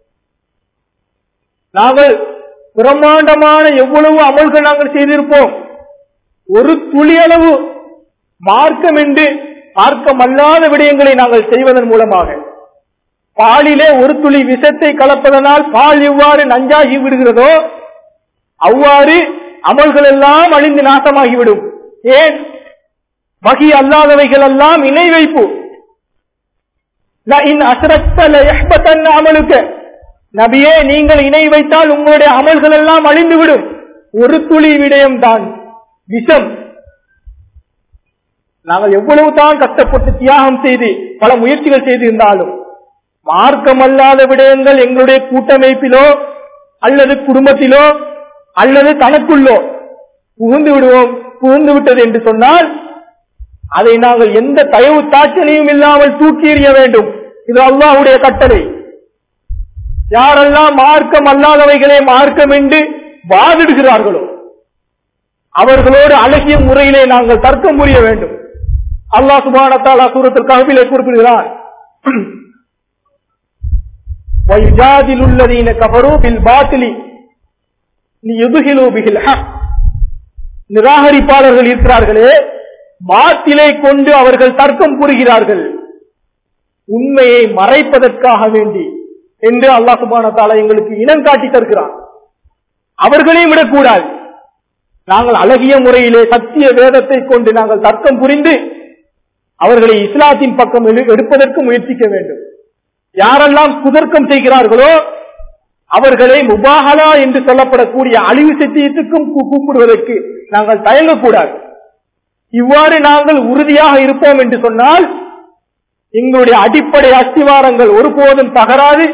நாங்கள் பிரம்மாண்டமான எவ்வளவு அமல்கள் நாங்கள் செய்திருப்போம் ஒரு துளி அளவு மார்க்கம் என்று மார்க்கம் அல்லாத விடயங்களை நாங்கள் செய்வதன் மூலமாக பாலிலே ஒரு துளி விஷத்தை கலப்பதனால் பால் எவ்வாறு நஞ்சாகி விடுகிறதோ அவ்வாறு அமல்கள் எல்லாம் அழிந்து நாசமாகிவிடும் ஏன் வகி அல்லாதவைகள் எல்லாம் இணை வைப்பு லஇன் அஸ்ரக்த லயஹ்பதன்ன அமலுக்க நபியே நீங்கள் இணை வைத்தால் உங்களுடைய அமல்கள் எல்லாம் அழிந்துவிடும் ஒரு துளி விடயம் தான் விஷம் நாங்கள் எவ்வளவு தான் கஷ்டப்பட்டு தியாகம் செய்து பல முயற்சிகள் செய்திருந்தாலும் மார்க்கம் அல்லாத விடயங்கள் எங்களுடைய கூட்டமைப்பிலோ அல்லது குடும்பத்திலோ அல்லது தனக்குள்ளோ புகுந்து விடுவோம் புகுந்து விட்டது என்று சொன்னால் அதை நாங்கள் எந்த தயவு தாட்சணையும் இல்லாமல் தூக்கி எறிய வேண்டும் இது அல்லாஹ்வுடைய கட்டளை யாரெல்லாம் மார்க்கம் அல்லாதவைகளே மார்க்கம் என்று வாதிடுகிறார்களோ அவர்களோடு அழகிய முறையிலே நாங்கள் தர்க்கம் புரிய வேண்டும் அல்லாஹ் சுபானத்தாலா சூரத்தில் கஹபிலே குறிப்பிடுகிறான் وَيُجَادِلُ الَّذِينَ كَفَرُوا بِالْبَاطِلِ لِيُدْخِلُوا بِهِ الْحَقَّ நிராகரிப்பாளர்கள் இருக்கிறார்களே பாத்திலை கொண்டு அவர்கள் தர்க்கம் புரிகிறார்கள் உண்மையை மறைப்பதற்காக வேண்டி என்று அல்லாஹ் சுபான தாலா எங்களுக்கு இனம் காட்டி தருகிறான் அவர்களையும் விடக்கூடாது நாங்கள் அழகிய முறையிலே சத்திய வேதத்தை கொண்டு நாங்கள் தர்க்கம் புரிந்து அவர்களை இஸ்லாத்தின் பக்கம் எடு- எடுப்பதற்கு முயற்சிக்க வேண்டும் யாரெல்லாம் குதர்க்கம் செய்கிறார்களோ அவர்களை முபாகலா என்று சொல்லப்படக்கூடிய அழிவு சத்தியத்துக்கும் கூ- கூப்பிடுவதற்கு நாங்கள் தயங்கக்கூடாது இவ்வாறு நாங்கள் உறுதியாக இருப்போம் என்று சொன்னால் எங்களுடைய அடிப்படை அஸ்திவாரங்கள் ஒருபோதும் தகராது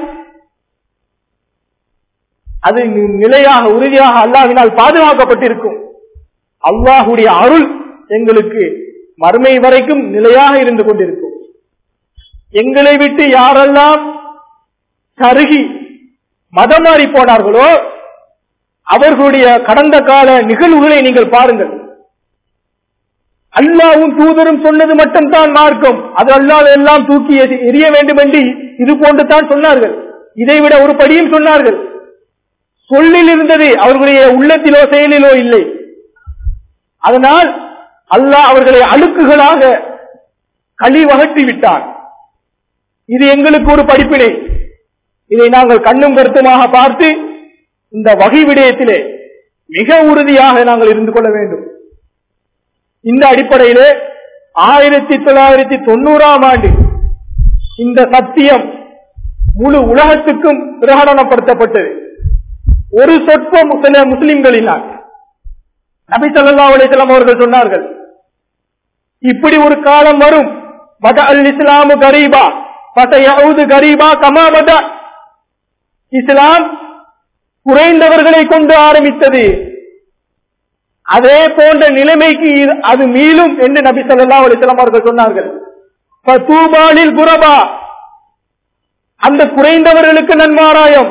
அது நி- நிலையாக உறுதியாக அல்லாஹ்வினால் பாதுகாக்கப்பட்டிருக்கும் அல்லாஹுடைய அருள் எங்களுக்கு மறுமை வரைக்கும் நிலையாக இருந்து கொண்டிருக்கும் எங்களை விட்டு யாரெல்லாம் கருகி மதம் மாறி போனார்களோ அவர்களுடைய கடந்த கால நிகழ்வுகளை நீங்கள் பாருங்கள் அல்லாவும் தூதரும் சொன்னது மட்டும்தான் மார்க்கம் அது அல்லாத எல்லாம் தூக்கி எறி- எறிய வேண்டும் என்று இது போன்று தான் சொன்னார்கள் இதைவிட ஒரு படியும் சொன்னார்கள் சொல்லில் இருந்தது அவர்களுடைய உள்ளத்திலோ செயலிலோ இல்லை அதனால் அல்லாஹ் அவர்களை அழுக்குகளாக கழிவகற்றி விட்டான் இது எங்களுக்கு ஒரு படிப்பினை இதை நாங்கள் கண்ணும் கருத்துமாக பார்த்து இந்த வகை விடயத்திலே மிக உறுதியாக நாங்கள் இருந்து கொள்ள வேண்டும் இந்த அடிப்படையிலே ஆயிரத்தி தொள்ளாயிரத்தி தொண்ணூறாம் ஆண்டு இந்த சத்தியம் முழு உலகத்துக்கும் பிரகடனப்படுத்தப்பட்டது ஒரு சொற்ப சில முஸ்லிம்களினால் நபி ஸல்லல்லாஹு அலைஹி வஸல்லம் அவர்கள் சொன்னார்கள் இப்படி ஒரு காலம் வரும் மத அல் இஸ்லாமு கரீபா பச யவுது கரீபா கமா பத இஸ்லாம் குறைந்தவர்களை கொண்டு ஆரம்பித்தது அதே போன்ற நிலைமைக்கு இது- அது மீளும் என்று நபி ஸல்லல்லாஹு அலைஹி வஸல்லம் அவர்கள் சொன்னார்கள் ஃபதூபாலில் குரபா அந்த குறைந்தவர்களுக்கு நன்மாராயம்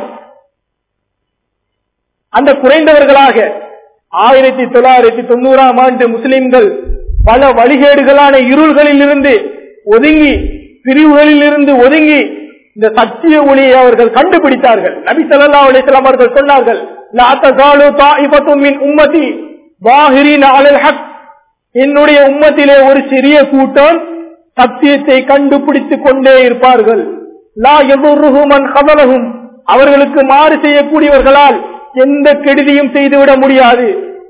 அந்த குறைந்தவர்களாக ஆயிரத்தி தொள்ளாயிரத்தி தொண்ணூறாம் ஆண்டு முஸ்லிம்கள் பல வழிகேடுகளான இருள்களில் இருந்து ஒதுங்கி பிரிவுகளில் இருந்து ஒதுங்கி இந்த சத்திய ஒளியை அவர்கள் கண்டுபிடித்தார்கள் நபி ஸல்லல்லாஹு அலைஹி வஸல்லம் அவர்கள் சொன்னார்கள் லா தஸாலு தாயிஃபத்தும் மின் உம்மதி வாஹிரீன அலல் ஹக் என்னுடைய உம்மத்திலே ஒரு சிறிய கூட்டம் சத்தியத்தை கண்டுபிடித்துக் கொண்டே இருப்பார்கள் லா எதுர்ருஹும் மன் கதலகும் அவர்களுக்கு மாறு செய்யக்கூடியவர்களால் எந்த கெடுதியும் செய்துவிட முடியாது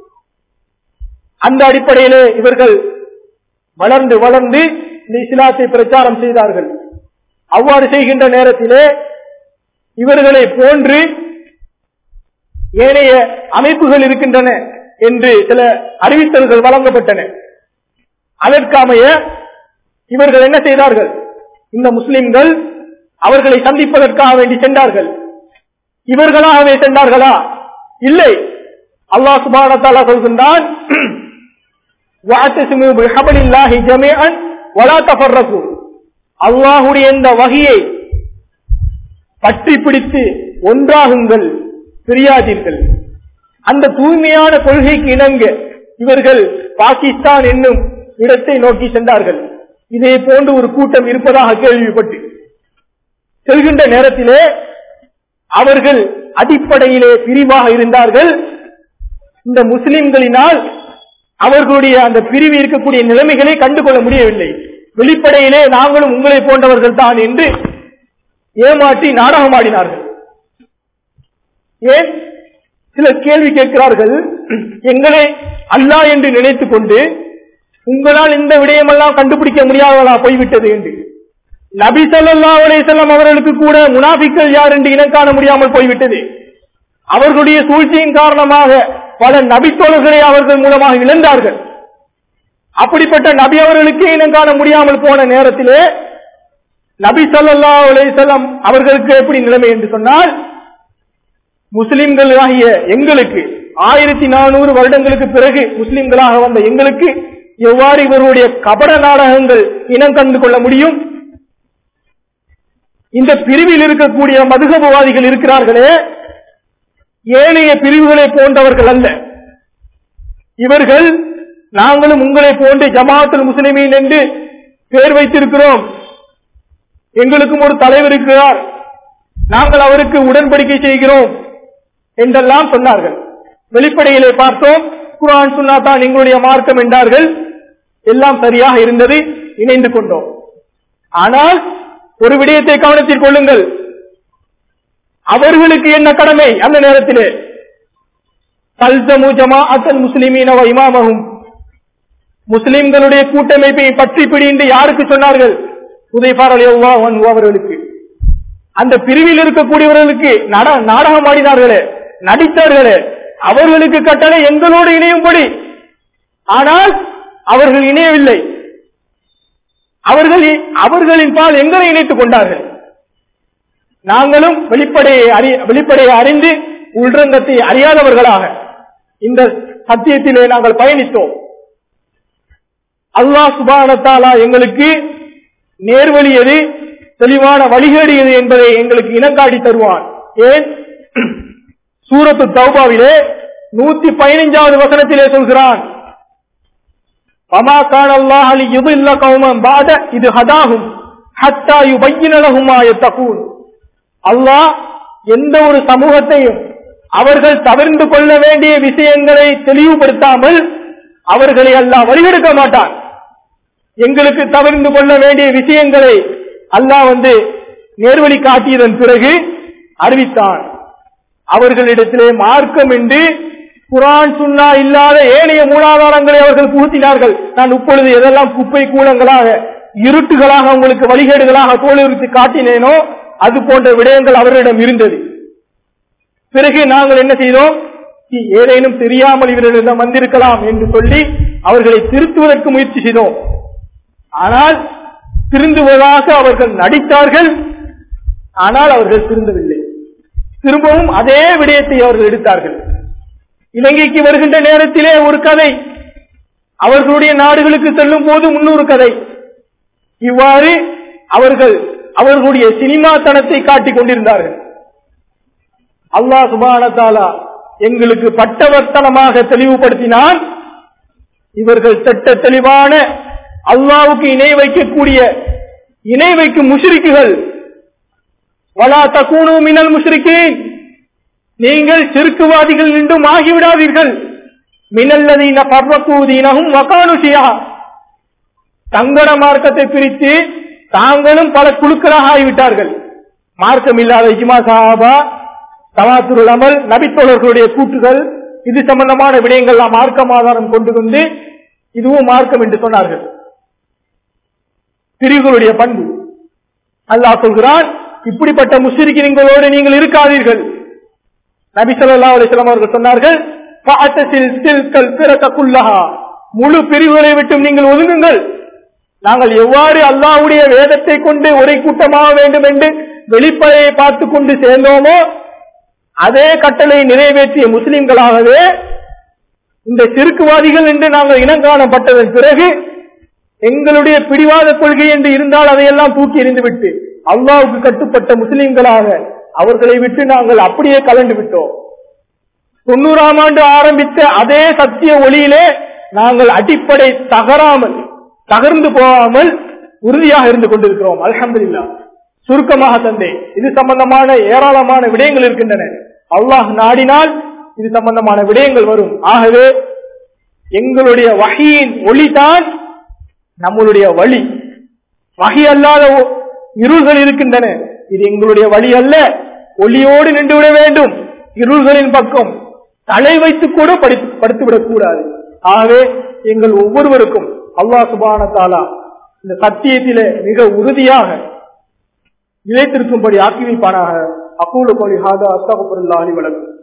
அந்த அடிப்படையிலே இவர்கள் வளர்ந்து வளர்ந்து இந்த இஸ்லாத்தை பிரச்சாரம் செய்தார்கள் அவ்வாறு செய்கின்ற நேரத்திலே இவர்களை போன்று ஏனைய அமைப்புகள் இருக்கின்றன என்று சில அறிவித்தல்கள் வழங்கப்பட்டன அதற்கமைய இவர்கள் என்ன செய்தார்கள் இந்த முஸ்லிம்கள் அவர்களை சந்திப்பதற்காக வேண்டி சென்றார்கள் இவர்களாகவே சென்றார்களா இல்லை அல்லாஹ் சுபான தாலா சொல்கின்றான் "வஅத்தஸிமு பிஹப்லில்லாஹி ஜமீஅன் வலா தஃபர்ரகு." அல்லாஹ்வுடைய இந்த வகையை பற்றி பிடித்து ஒன்றாகுங்கள் பிரியாதீர்கள் அந்த தூய்மையான கொள்கைக்கு இணங்க இவர்கள் பாகிஸ்தான் என்னும் இடத்தை நோக்கி சென்றார்கள் இதே போன்று ஒரு கூட்டம் இருப்பதாக கேள்விப்பட்டு செல்கின்ற நேரத்திலே அவர்கள் அடிப்படையிலே பிரிவாக இருந்தார்கள் இந்த முஸ்லிம்களினால் அவர்களுடைய அந்த பிரிவு இருக்கக்கூடிய நிலைமைகளை கண்டுகொள்ள முடியவில்லை வெளிப்படையிலே நாங்களும் உங்களை போன்றவர்கள் தான் என்று ஏமாற்றி நாடகமாடினார்கள் ஏன் சிலர் கேள்வி கேட்கிறார்கள் எங்களை அல்லாஹ் என்று நினைத்துக் கொண்டு உங்களால் இந்த விடயமெல்லாம் கண்டுபிடிக்க முடியாதவளா போய்விட்டது என்று நபி ஸல்லல்லாஹு அலைஹி வஸல்லம் அவர்களுக்கு கூட முனாபிக்கள் யார் என்று இனம் காண முடியாமல் போய்விட்டது அவர்களுடைய சூழ்ச்சியின் காரணமாக பல நபித்தோழர்களை அவர்கள் மூலமாக இழந்தார்கள் அப்படிப்பட்ட நபி அவர்களுக்கே இனம் காண முடியாமல் போன நேரத்திலே நபி ஸல்லல்லாஹு அலைஹி வஸல்லம் அவர்களுக்கு எப்படி நிலைமை என்று சொன்னால் முஸ்லிம்கள் ஆகிய எங்களுக்கு ஆயிரத்தி நானூறு வருடங்களுக்கு பிறகு முஸ்லிம்களாக வந்த எங்களுக்கு எவ்வாறு இவருடைய கபட நாடகங்கள் இனம் கண்டு கொள்ள முடியும் இந்த பிரிவில் இருக்கக்கூடிய மதுகபவாதிகள் இருக்கிறார்களே ஏனைய பிரிவுகளை போன்றவர்கள் அல்ல இவர்கள் நாங்களும் உங்களை போன்று ஜமாத்துல் முஸ்லிமீன் என்று பெயர் வைத்திருக்கிறோம் எங்களுக்கும் ஒரு தலைவர் இருக்கிறார் நாங்கள் அவருக்கு உடன்படிக்கை செய்கிறோம் என்றெல்லாம் சொன்னார்கள் வெளிப்படையிலே பார்த்தோம் குரான் சுன்னா தான் எங்களுடைய மார்க்கம் என்றார்கள் எல்லாம் சரியாக இருந்தது இணைந்து கொண்டோம் ஆனால் ஒரு விடயத்தை கவனத்தில் கொள்ளுங்கள் அவர்களுக்கு என்ன கடமை அந்த நேரத்திலே தல்சமு ஜமாஅத்தல் முஸ்லிமீன வ இமாமஹும் முஸ்லிம்களுடைய கூட்டமைப்பை பற்றி பிடி என்று யாருக்கு சொன்னார்கள் உதய்பார் அலி அவர்களுக்கு அந்த பிரிவில் இருக்கக்கூடியவர்களுக்கு நட- நாடகம் ஆடினார்களே நடித்தார்களே அவர்களுக்கு கட்டளை எங்களோடு இணையும்படி ஆனால் அவர்கள் இணையவில்லை அவர்கள் இ- அவர்களின் பால் எங்களை இணைத்துக் கொண்டார்கள் நாங்களும் வெளிப்படையை அறி வெளிப்படையை அறிந்து உள்ரங்கத்தை அறியாதவர்களாக இந்த சத்தியத்திலே நாங்கள் பயணித்தோம் அல்லாஹ் சுபானத்தாலா எங்களுக்கு நேர்வழி எது தெளிவான வழிகேடு எது என்பதை எங்களுக்கு இனங்காட்டி தருவான் ஏன் சூரத்து தௌபாவிலே நூத்தி பதினைஞ்சாவது வசனத்திலே சொல்கிறான் வமா கான அல்லாஹ் அலி யுதில்ல கௌமம் பாத இது ஹதாகும் ஹத்தா யுபையின லஹும் மா யத்தகூன் அல்லாஹ் எந்த ஒரு சமூகத்தையும் அவர்கள் தவிர்ந்து கொள்ள வேண்டிய விஷயங்களை தெளிவுபடுத்தாமல் அவர்களை அல்லாஹ் வழிகெடுக்க மாட்டான் எங்களுக்கு தவிர்ந்து கொள்ள வேண்டிய விஷயங்களை அல்லாஹ் வந்து நேர்வழி காட்டியதன் பிறகு அறிவித்தான் அவர்களிடத்திலே மார்க்கம் என்று குரான் சுன்னா இல்லாத ஏனைய மூலாதாரங்களை அவர்கள் புகுத்தினார்கள் நான் இப்பொழுது எதெல்லாம் குப்பை கூலங்களாக இருட்டுகளாக உங்களுக்கு வழிகேடுகளாக தோலுறுத்தி காட்டினேனோ அது போன்ற விடயங்கள் அவர்களிடம் இருந்தது பிறகு நாங்கள் என்ன செய்தோம் இ- ஏதேனும் தெரியாமல் இவர்களிடம் வந்திருக்கலாம் என்று சொல்லி அவர்களை திருத்துவதற்கு முயற்சி செய்தோம் ஆனால் திருந்துவதாக அவர்கள் நடித்தார்கள் ஆனால் அவர்கள் திருந்தவில்லை திரும்பவும் அதே விடயத்தை அவர்கள் எடுத்தார்கள் இலங்கைக்கு வருகின்ற நேரத்திலே ஒரு கதை அவர்களுடைய நாடுகளுக்கு செல்லும் போது முன்னூறு கதை இவ்வாறு அவர்கள் அவர்களுடைய சினிமா தனத்தை காட்டிக் கொண்டிருந்தார்கள் அல்லாஹ் சுபானத்தாலா எங்களுக்கு பட்டவர்த்தனமாக தெளிவுபடுத்தினால் இவர்கள் திட்ட தெளிவான அல்லாவுக்கு இணை வைக்கக்கூடிய இணை வைக்கும் முஷ்ரிக்குகள் வலா தக்கூனு மினல் முஷ்ரிக்கீன் நீங்கள் செருக்குவாதிகள் நின்றும் ஆகிவிடாதீர்கள் மினல்லதீன பர்வக்கூதீனகும் வகானுஷியா தங்கட மார்க்கத்தை பிரித்து தாங்களும் பல குழுக்களாக ஆகிவிட்டார்கள் மார்க்கம் இல்லாத இஜ்மா சாபா தவாத்துருள் அமல் நபித்தோழர்களுடைய கூற்றுகள் இது சம்பந்தமான விடயங்கள் நாம் மார்க்கம் ஆதாரம் கொண்டு வந்து இதுவும் மார்க்கம் என்று சொன்னார்கள் பிரிவுகளுடைய பண்பு அல்லாஹ் சொல்கிறான் இப்படிப்பட்ட முஸ்லிம்களோடு நீங்கள் இருக்காதீர்கள் நபி ஸல்லல்லாஹு அலைஹி வஸல்லம் அவர்கள் சொன்னார்கள் "ஃபஅத்தசில் தில்கல் ஃபிரககுல்லஹா." முழு பிரிவுகளை விட்டும் நீங்கள் ஒதுங்குங்கள் நாங்கள் எவ்வாறு அல்லாஹ்வுடைய வேதத்தை கொண்டு ஒரே கூட்டமாக வேண்டும் என்று வெளிப்படையை பார்த்து கொண்டு சேர்ந்தோமோ அதே கட்டளை நிறைவேற்றிய முஸ்லிம்களாகவே இந்த சிறுக்குவாதிகள் என்று நாங்கள் இனங்காணப்பட்டதன் பிறகு எங்களுடைய பிடிவாத கொள்கை என்று இருந்தால் அதையெல்லாம் தூக்கி எறிந்துவிட்டு அல்லாவுக்கு கட்டுப்பட்ட முஸ்லிம்களாக அவர்களை விட்டு நாங்கள் அப்படியே கலந்து விட்டோம் தொண்ணூறாம் ஆண்டு ஆரம்பித்த அதே சத்திய ஒளியிலே நாங்கள் அடிப்படை தகராமல் தகர்ந்து போகாமல் உறுதியாக இருந்து கொண்டிருக்கிறோம் அல்ஹம்துலில்லாஹ் சுருக்கமாக தந்தை இது சம்பந்தமான ஏராளமான விடயங்கள் இருக்கின்றன அல்லாஹ் நாடினால் இது சம்பந்தமான விடயங்கள் வரும் ஆகவே எங்களுடைய வகையின் ஒளிதான் நம்மளுடைய வழி வகை அல்லாத ஒ- இருள்கள் இருக்கின்றன இது எங்களுடைய வழி அல்ல ஒளியோடு நின்று விட வேண்டும் இருள்களின் பக்கம் தலை வைத்து கூட படித்து படுத்துவிடக் கூடாது ஆகவே எங்கள் ஒவ்வொருவருக்கும் அல்லாஹ் சுபான தாலா இந்த சத்தியத்திலே மிக உறுதியாக நிலைத்திருக்கும்படி ஆக்கி வைப்பானாக அக்கூல கோலி ஹாதா அஸ்தகுல்லாஹி வழங்கும்